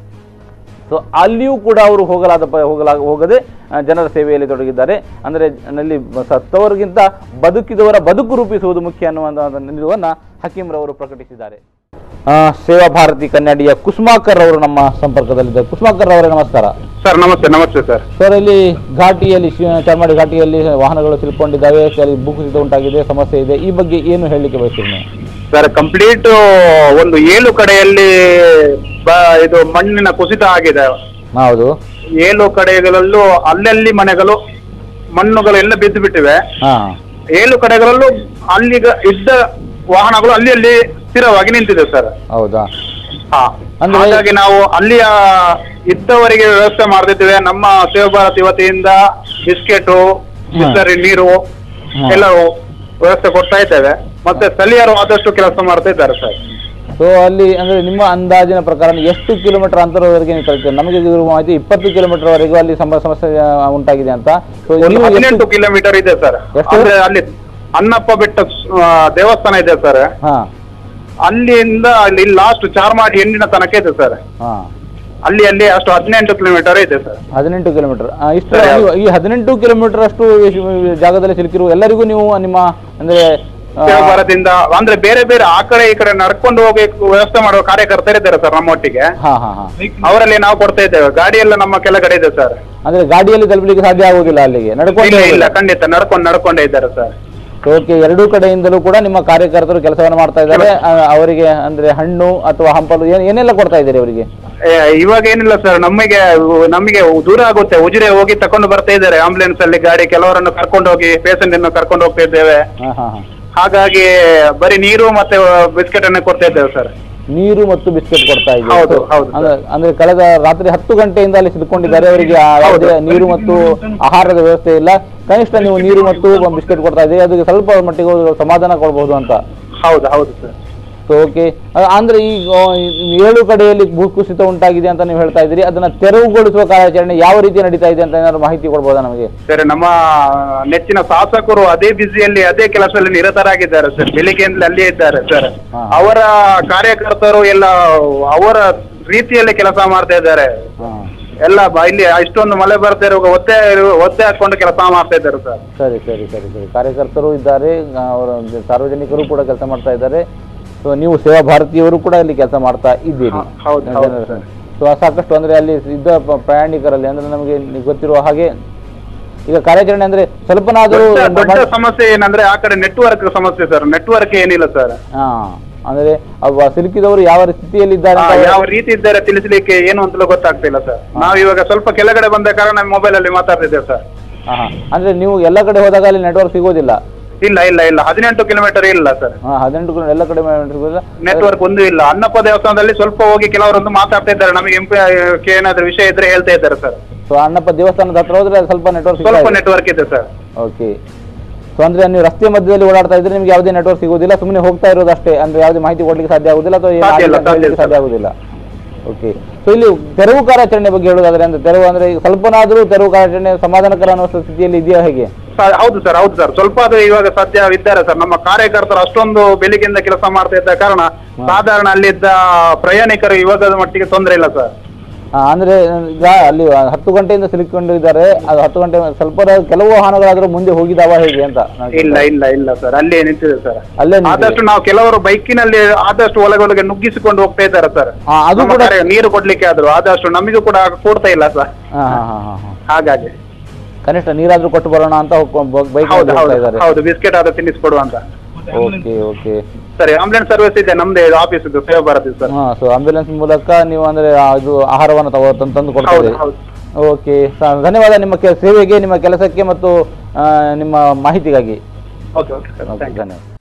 ಸೊ ಅಲ್ಲಿಯೂ ಕೂಡ ಅವರು ಹೋಗಲಾದ ಪ- ಹೋಗಲಾಗ ಹೋಗದೆ ಆ, ಜನರ ಸೇವೆಯಲ್ಲಿ ತೊಡಗಿದ್ದಾರೆ ಅಂದರೆ ನಲ್ಲಿ ಸತ್ತವರಿಗಿಂತ ಬದುಕಿದವರ ಬದುಕು ರೂಪಿಸುವುದು ಮುಖ್ಯ ಅನ್ನುವಂಥ ನಿಲುವನ್ನು ಹಕೀಮ್ರವರು ಪ್ರಕಟಿಸಿದ್ದಾರೆ ಆ, ಸೇವಾ ಭಾರತಿ ಕನ್ನಡಿಯ ಕುಸುಮಾಕರ್ ಅವರು ನಮ್ಮ ಸಂಪರ್ಕದಲ್ಲಿದ್ದಾರೆ ಕುಸುಮಾಕರ್ ಅವರೇ ನಮಸ್ಕಾರ ಸರ್ ನಮಸ್ತೆ ನಮಸ್ತೆ ಸರ್ ಸರ್ ಇಲ್ಲಿ ಘಾಟಿಯಲ್ಲಿ ಶಿ- ಚಾರ್ಮಾಡಿ ಘಾಟಿಯಲ್ಲಿ ವಾಹನಗಳು ತಿಳ್ಕೊಂಡಿದ್ದಾವೆ ಅಲ್ಲಿ ಭೂಕುಸಿತ ಉಂಟಾಗಿದೆ ಸಮಸ್ಯೆ ಇದೆ ಈ ಬಗ್ಗೆ ಏನು ಹೇಳಲಿಕ್ಕೆ ಬಯಸ್ತೀರಿ ನೀವು ಸರ್ ಕಂಪ್ಲೀಟ್ ಒಂದು ಏಳು ಕಡೆಯಲ್ಲಿ ಬ ಇದು ಮಣ್ಣಿನ ಕುಸಿತ ಆಗಿದೆ ಹೌದು ಏಳು ಕಡೆಗಳಲ್ಲೂ ಅಲ್ಲಲ್ಲಿ ಮನೆಗಳು ಮಣ್ಣುಗಳೆಲ್ಲ ಬಿದ್ದು ಬಿಟ್ಟಿವೆ ಹಾಂ ಏಳು ಕಡೆಗಳಲ್ಲೂ ಅಲ್ಲಿಗ ಇದ್ದ ವಾಹನಗಳು ಅಲ್ಲಿ ಅಲ್ಲಿ ಸ್ಥಿರವಾಗಿ ನಿಂತಿದೆ ಸರ್ ಹೌದಾ ಹಾ ಅಂದ್ರೆ- ಹಾಗಾಗಿ ನಾವು ಅಲ್ಲಿಯ ಇದ್ದವರಿಗೆ ವ್ಯವಸ್ಥೆ ಮಾಡ್ತಿದ್ದೇವೆ ನಮ್ಮ ಸೇವಾ ಭಾರತಿ ವತಿಯಿಂದ ಬಿಸ್ಕೆಟು ಬಿಸ್ಲರಿ ನೀರು ಹಾ. ಎಲ್ಲ ವ್ಯವಸ್ಥೆ ಕೊಡ್ತಾ ಇದ್ದೇವೆ ಮತ್ತೆ ಸ್ಥಳೀಯರು ಆದಷ್ಟು ಕೆಲಸ ಮಾಡ್ತಾ ಇದ್ದಾರೆ ಸರ್ ಸೊ ಅಲ್ಲಿ ಅಂದ್ರೆ ನಿಮ್ಮ ಅಂದಾಜಿನ ಪ್ರಕಾರ ಎಷ್ಟು ಕಿಲೋಮೀಟರ್ ಅಂತರವರೆಗೆ ನೀವು ಕಳಿಸ್ತೀರಿ ನಮಗೆ ಇರುವ ಮಾಹಿತಿ ಇಪ್ಪತ್ತು ಕಿಲೋಮೀಟರ್ ವರೆಗೂ ಅಲ್ಲಿ ಸಮ ಸಮಸ್ಯೆ ಆ, ಉಂಟಾಗಿದೆ ಅಂತ ಸೊ ಒಂದು ನೀವು ಹದಿನೆಂಟು ಎಷ್ಟು ಕಿಲೋಮೀಟರ್ ಇದೆ ಸರ್ ಎಷ್ಟು? ಅಂದ್ರೆ ಅಲ್ಲಿ ಅನ್ನಪ್ಪ ಬೆಟ್ಟ ಆ, ದೇವಸ್ಥಾನ ಇದೆ ಸರ್ ಹಾ ಅಲ್ಲಿಂದ ಅಲ್ಲಿ ಲಾಸ್ಟ್ ಚಾರ್ಮಾಡಿ ಹೆಣ್ಣಿನ ತನಕ ಇದೆ ಸರ್ ಹಾ ಅಲ್ಲಿ ಅಲ್ಲಿ ಅಷ್ಟು ಹದಿನೆಂಟು ಕಿಲೋಮೀಟರ್ ಇದೆ ಸರ್ ಹದಿನೆಂಟು ಕಿಲೋಮೀಟರ್ ಇಷ್ಟು ಸರಿ, ನೀವು ಈ ಹದಿನೆಂಟು ಕಿಲೋಮೀಟರ್ ಅಷ್ಟು ಈ ಜಾಗದಲ್ಲಿ ಸಿಲುಕಿರುವ ಎಲ್ಲರಿಗೂ ನೀವು ನಿಮ್ಮ ಅಂದ್ರೆ ಆ, ಸೇವಾ ಭಾರತಿಯಿಂದ ಅಂದ್ರೆ ಬೇರೆ ಬೇರೆ ಆ ಕಡೆ ಈ ಕಡೆ ನಡ್ಕೊಂಡು ಹೋಗಬೇಕು ವ್ಯವಸ್ಥೆ ಮಾಡುವ ಕಾರ್ಯಕರ್ತರು ಇದ್ದಾರೆ ಸರ್ ನಮ್ಮೊಟ್ಟಿಗೆ ಹಾ ಹಾ ಹಾ ಅವರಲ್ಲಿ ನಾವು ಕೊಡ್ತಾ ಇದ್ದೇವೆ ಗಾಡಿ ಎಲ್ಲ ನಮ್ಮ ಕೆಳಗಡೆ ಇದೆ ಸರ್ ಅಂದ್ರೆ ಗಾಡಿಯಲ್ಲಿ ತಲುಪಲಿಕ್ಕೆ ಸಾಧ್ಯ ಆಗುವುದಿಲ್ಲ ಅಲ್ಲಿಗೆ ನಡ್ಕೊಂಡು ಇಲ್ಲ ಇಲ್ಲ ಖಂಡಿತ ನಡ್ಕೊಂಡು ನಡ್ಕೊಂಡೇ ಇದ್ದಾರೆ ಸರ್ ಓಕೆ ಎರಡೂ ಕಡೆಯಿಂದಲೂ ಕೂಡ ನಿಮ್ಮ ಕಾರ್ಯಕರ್ತರು ಕೆಲಸವನ್ನು ಮಾಡ್ತಾ ಇದ್ದಾರೆ ಆ, ಅವರಿಗೆ ಅಂದ್ರೆ ಹಣ್ಣು ಅಥವಾ ಹಂಪಲು ಏನ್- ಏನೆಲ್ಲ ಕೊಡ್ತಾ ಇದ್ದೀರಿ ಅವರಿಗೆ ಏ, ಇವಾಗ ಏನಿಲ್ಲ ಸರ್ ನಮಗೆ ನಮಗೆ ದೂರ ಆಗುತ್ತೆ ಉಜಿರೆ ಹೋಗಿ ತಕೊಂಡು ಬರ್ತಾ ಇದ್ದಾರೆ ಆಂಬುಲೆನ್ಸ್ ಅಲ್ಲಿ ಗಾಡಿ ಕೆಲವರನ್ನು ಕರ್ಕೊಂಡು ಹೋಗಿ ಪೇಷಂಟ್ ಅನ್ನು ಕರ್ಕೊಂಡು ಹೋಗ್ತಾ ಇದ್ದೇವೆ ಹಾ ಹಾ ಹಾ ಹಾಗಾಗಿ ಬರೀ ನೀರು ಮತ್ತೆ ಬಿಸ್ಕೆಟ್ ಅನ್ನು ಕೊಡ್ತಾ ಇದ್ದೇವೆ ಸರ್ ನೀರು ಮತ್ತು ಬಿಸ್ಕೆಟ್ ಕೊಡ್ತಾ ಇದ್ದೀವಿ ಹೌದು, So, ಹೌದು, ಅಂದ್ರೆ ಅಂದ್ರೆ ಕಳೆದ ರಾತ್ರಿ ಹತ್ತು ಗಂಟೆಯಿಂದ ಅಲ್ಲಿ ಸಿಲುಕೊಂಡಿದ್ದಾರೆ ಅವರಿಗೆ ಆ ಯಾವುದೇ ನೀರು ಮತ್ತು ಆಹಾರದ ವ್ಯವಸ್ಥೆ ಇಲ್ಲ ಕನಿಷ್ಠ ನೀವು ನೀರು ಮತ್ತು ಬಿಸ್ಕೆಟ್ ಕೊಡ್ತಾ ಇದ್ದೀರಿ ಅದಕ್ಕೆ ಸ್ವಲ್ಪ ಮಟ್ಟಿಗೆ ಒಂದು ಸಮಾಧಾನ ಕೊಡಬಹುದು ಅಂತ ಹೌದು ಹೌದು ಸರ್ ಸೊ ಓಕೆ ಅಂದ್ರೆ ಈ ಆ, ಈ ಏಳು ಕಡೆಯಲ್ಲಿ ಭೂಕುಸಿತ ಉಂಟಾಗಿದೆ ಅಂತ ನೀವು ಹೇಳ್ತಾ ಇದ್ದೀರಿ ಅದನ್ನ ತೆರವುಗೊಳಿಸುವ ಕಾರ್ಯಾಚರಣೆ ಯಾವ ರೀತಿ ನಡೀತಾ ಇದೆ ಅಂತ ಏನಾದ್ರು ಮಾಹಿತಿ ಕೊಡ್ಬೋದಾ ನಮಗೆ ಸರ್ ನಮ್ಮ ನೆಚ್ಚಿನ ಶಾಸಕರು ಅದೇ ಬಿಸಿಯಲ್ಲಿ ಅದೇ ಕೆಲಸದಲ್ಲಿ ನಿರತರಾಗಿದ್ದಾರೆ ಸರ್ ಬೆಳಿಗ್ಗೆಯಿಂದಲೇ ಅಲ್ಲೇ ಇದ್ದಾರೆ ಸರ್ ಹಾ. ಅವರ ಕಾರ್ಯಕರ್ತರು ಎಲ್ಲ ಅವರ ರೀತಿಯಲ್ಲಿ ಕೆಲಸ ಮಾಡ್ತಾ ಇದ್ದಾರೆ ಹಾ ಎಲ್ಲ ಬ- ಇಲ್ಲಿ ಇಷ್ಟೊಂದು ಮಳೆ ಬರ್ತಾ ಇರುವಾಗ ಒತ್ತೆ ಇರು- ಒತ್ತೆ ಹಾಕೊಂಡು ಕೆಲಸ ಮಾಡ್ತಾ ಇದ್ದಾರೆ ಸರ್ ಸರಿ ಸರಿ ಸರಿ ಸರಿ ಕಾರ್ಯಕರ್ತರು ಇದ್ದಾರೆ ಆ, ಅವರ ಒಂದು ಸಾರ್ವಜನಿಕರು ಕೂಡ ಕೆಲಸ ಮಾಡ್ತಾ ಇದ್ದಾರೆ ಸೊ ನೀವು ಸೇವಾ ಭಾರತೀಯವರು ಕೂಡ ಇಲ್ಲಿ ಕೆಲಸ ಮಾಡ್ತಾ ಇದ್ದೀರಿ ಹ- ಹೌದು, ಹೌದು, ಸರ್. ಸೊ ಸಾಕಷ್ಟು ಅಂದ್ರೆ ಅಲ್ಲಿ ಇದ್ದ ಪ- ಪ್ರಯಾಣಿಕರಲ್ಲಿ ಅಂದ್ರೆ ನಮಗೆ ನಿಮ್ಗೆ ಗೊತ್ತಿರುವ ಹಾಗೆ ಈಗ ಕಾರ್ಯಾಚರಣೆ ಅಂದ್ರೆ ಸ್ವಲ್ಪನಾದರೂ ದೊಡ್ಡ ಒಂದು ದೊಡ್ಡ ಮಟ್- ಸಮಸ್ಯೆ ಏನಂದ್ರೆ ಆ ಕಡೆ ನೆಟ್ವರ್ಕ್ ಸಮಸ್ಯೆ ಸರ್ ನೆಟ್ವರ್ಕ್ ಏನಿಲ್ಲ ಸರ್ ಹಾ ಅಂದ್ರೆ ಅವ ಸಿಲುಕಿದವರು ಯಾವ ಸ್ಥಿತಿಯಲ್ಲಿ ಇದ್ದಾರೆ ಆ, ಅಂತ ಯಾವ ರೀತಿ ಇದ್ದಾರೆ ತಿಳಿಸ್ಲಿಕ್ಕೆ ಏನು ಅಂತಲೂ ಗೊತ್ತಾಗ್ತಿಲ್ಲ ಸರ್ ನಾವು ಇವಾಗ ಸ್ವಲ್ಪ ಕೆಳಗಡೆ ಬಂದ ಕಾರಣ ಮೊಬೈಲ್ ಅಲ್ಲಿ ಮಾತಾಡ್ತಿದ್ದೇವೆ ಸರ್ ಹಾಂ ಹಾಂ ಅಂದರೆ ನೀವು ಎಲ್ಲ ಕಡೆ ಹೋದಾಗ ಅಲ್ಲಿ ನೆಟ್ವರ್ಕ್ ಸಿಗೋದಿಲ್ಲ ಇಲ್ಲ ಇಲ್ಲ ಇಲ್ಲ ಹದಿನೆಂಟು ಕಿಲೋಮೀಟರ್ ಇಲ್ಲ ಸರ್ ಹಾಂ ಹದಿನೆಂಟು ಕಿಲೋ ಎಲ್ಲ ಕಡೆ ಸಿಗೋದಿಲ್ಲ ನೆಟ್ವರ್ಕ್ ಒಂದು ಇಲ್ಲ ಅನ್ನಪ್ಪ ದೇವಸ್ಥಾನದಲ್ಲಿ ಸ್ವಲ್ಪ ಹೋಗಿ ಕೆಲವರೊಂದು ಮಾತಾಡ್ತಾ ಇದ್ದಾರೆ ನಮಗೆ ಎಂಪ ಏನಾದ್ರು ವಿಷಯ ಇದ್ರೆ ಹೇಳ್ತಾ ಇದ್ದಾರೆ ಸರ್ ಸೊ ಅಣ್ಣಪ್ಪ ದೇವಸ್ಥಾನದ ಹತ್ರ ಹೋದ್ರೆ ಅಲ್ಲಿ ಸ್ವಲ್ಪ ನೆಟ್ವರ್ಕ್ ಸ್ವಲ್ಪ ನೆಟ್ವರ್ಕ್ ಇದೆ ಸರ್ ಓಕೆ ಸೊ ಅಂದ್ರೆ ನೀವು ರಸ್ತೆ ಮಧ್ಯದಲ್ಲಿ ಓಡಾಡ್ತಾ ಇದ್ರೆ ನಿಮ್ಗೆ ಯಾವುದೇ ನೆಟ್ವರ್ಕ್ ಸಿಗೋದಿಲ್ಲ ಸುಮ್ಮನೆ ಹೋಗ್ತಾ ಇರೋದು ಅಷ್ಟೇ ಅಂದ್ರೆ ಯಾವುದೇ ಮಾಹಿತಿ ಕೊಡ್ಲಿಕ್ಕೆ ಸಾಧ್ಯ ಆಗುದಿಲ್ಲ ಅಥವಾ ಏನು ಸಾಧ್ಯ ಇಲ್ಲ, ಆಗ್ಲಿಕ್ಕೆ ಸಾಧ್ಯ ಇಲ್ಲ. ಸಾಧ್ಯ ಆಗುದಿಲ್ಲ ಓಕೆ ಸೊ ಇಲ್ಲಿ ತೆರವು ಕಾರ್ಯಾಚರಣೆ ಬಗ್ಗೆ ಹೇಳೋದಾದ್ರೆ ಅಂದ್ರೆ ತೆರವು ಅಂದ್ರೆ ಈಗ ಸ್ವಲ್ಪನಾದ್ರೂ ತೆರವು ಕಾರ್ಯಾಚರಣೆ ಸಮಾಧಾನಕರ ಅನ್ನೋ ಸ್ಥಿತಿಯಲ್ಲಿ ಇದೆಯಾ ಹೇಗೆ ಸ- ಹೌದು ಸರ್ ಹೌದು ಸರ್ ಸ್ವಲ್ಪ ಅದು ಇವಾಗ ಸದ್ಯ ಇದ್ದಾರೆ ಸರ್ ನಮ್ಮ ಕಾರ್ಯಕರ್ತರು ಅಷ್ಟೊಂದು ಬೆಳಿಗ್ಗೆಯಿಂದ ಕೆಲಸ ಮಾಡ್ತಾ ಇದ್ದ ಕಾರಣ ಸಾಧಾರಣ ಅಲ್ಲಿದ್ದ ಪ್ರಯಾಣಿಕರು ಇವಾಗದ ಮಟ್ಟಿಗೆ ತೊಂದರೆ ಇಲ್ಲ ಸರ್ ಆ, ಅಂದ್ರೆ ಈಗ ಅಲ್ಲಿ ಹತ್ತು ಗಂಟೆಯಿಂದ ಸಿಲುಕೊಂಡಿದ್ದಾರೆ ಅದು ಹತ್ತು ಗಂಟೆ ಸ್ವಲ್ಪ ಕೆಲವು ವಾಹನಗಳಾದ್ರೂ ಮುಂದೆ ಹೋಗಿದಾವ ಹೇಗೆ ಅಂತ ನಾನು ಇಲ್ಲ ಇಲ್ಲ ಇಲ್ಲ ಸರ್ ಅಲ್ಲೇ ನಿಂತಿದೆ ಸರ್ ಅಲ್ಲೇ ನಿಂತಿದೆ. ಆದಷ್ಟು ನಾವು ಕೆಲವರು ಬೈಕಿನಲ್ಲಿ ಆದಷ್ಟು ಒಳಗೊಳಗೆ ನುಗ್ಗಿಸಿಕೊಂಡು ಹೋಗ್ತಾ ಇದ್ದಾರೆ ಸರ್ ಆ, ಅದು ನಮ್ಮ ಕೂಡ ಕಾರ್ಯ- ನೀರು ಕೊಡ್ಲಿಕ್ಕೆ ಆದ್ರು ಆದಷ್ಟು ನಮಗೂ ಕೂಡ ಕೊಡ್ತಾ ಇಲ್ಲ ಸರ್ ಹಾ ಹಾ ಹಾ ಹಾ ಹಾ ಹಾಗಾಗಿ ಕನಿಷ್ಠ ನೀರಾದ್ರೂ ಕೊಟ್ಟು ಬರೋಣ ಅಂತ ಬೈಕ್ ಹೌದು ಹೋಗ್ತಾ ಹೌದು ಇದ್ದಾರೆ ಹೌದು ಬಿಸ್ಕೆಟ್ ಆದ ತಿನ್ನಿಸ್ಕೊಡುವ ಅಂತ ಓಕೆ ಓಕೆ ಸರಿ ಆಂಬುಲೆನ್ಸ್ ಸರ್ವಿಸ್ ಇದೆ ನಮ್ದೇ ಆಫೀಸ್ ಇದು ಸೇವಾ ಭಾರತಿ ಸರ್ ಹಾ ಸೊ ಆಂಬ್ಯುಲೆನ್ಸ್ ಮೂಲಕ ನೀವು ಅಂದ್ರೆ ಆ ಇದು ಆಹಾರವನ್ನು ತಗೋ ತಂದು ತಂದು ಹೌದು ಕೊಡ್ತೀರಿ ಹೌದು ಓಕೆ ಸ- ಧನ್ಯವಾದ ನಿಮ್ಮ ಕೆ- ಸೇವೆಗೆ ನಿಮ್ಮ ಕೆಲಸಕ್ಕೆ ಮತ್ತು ಆ, ನಿಮ್ಮ ಮಾಹಿತಿಗಾಗಿ okay okay sir okay thank you ಧನ್ಯವಾದ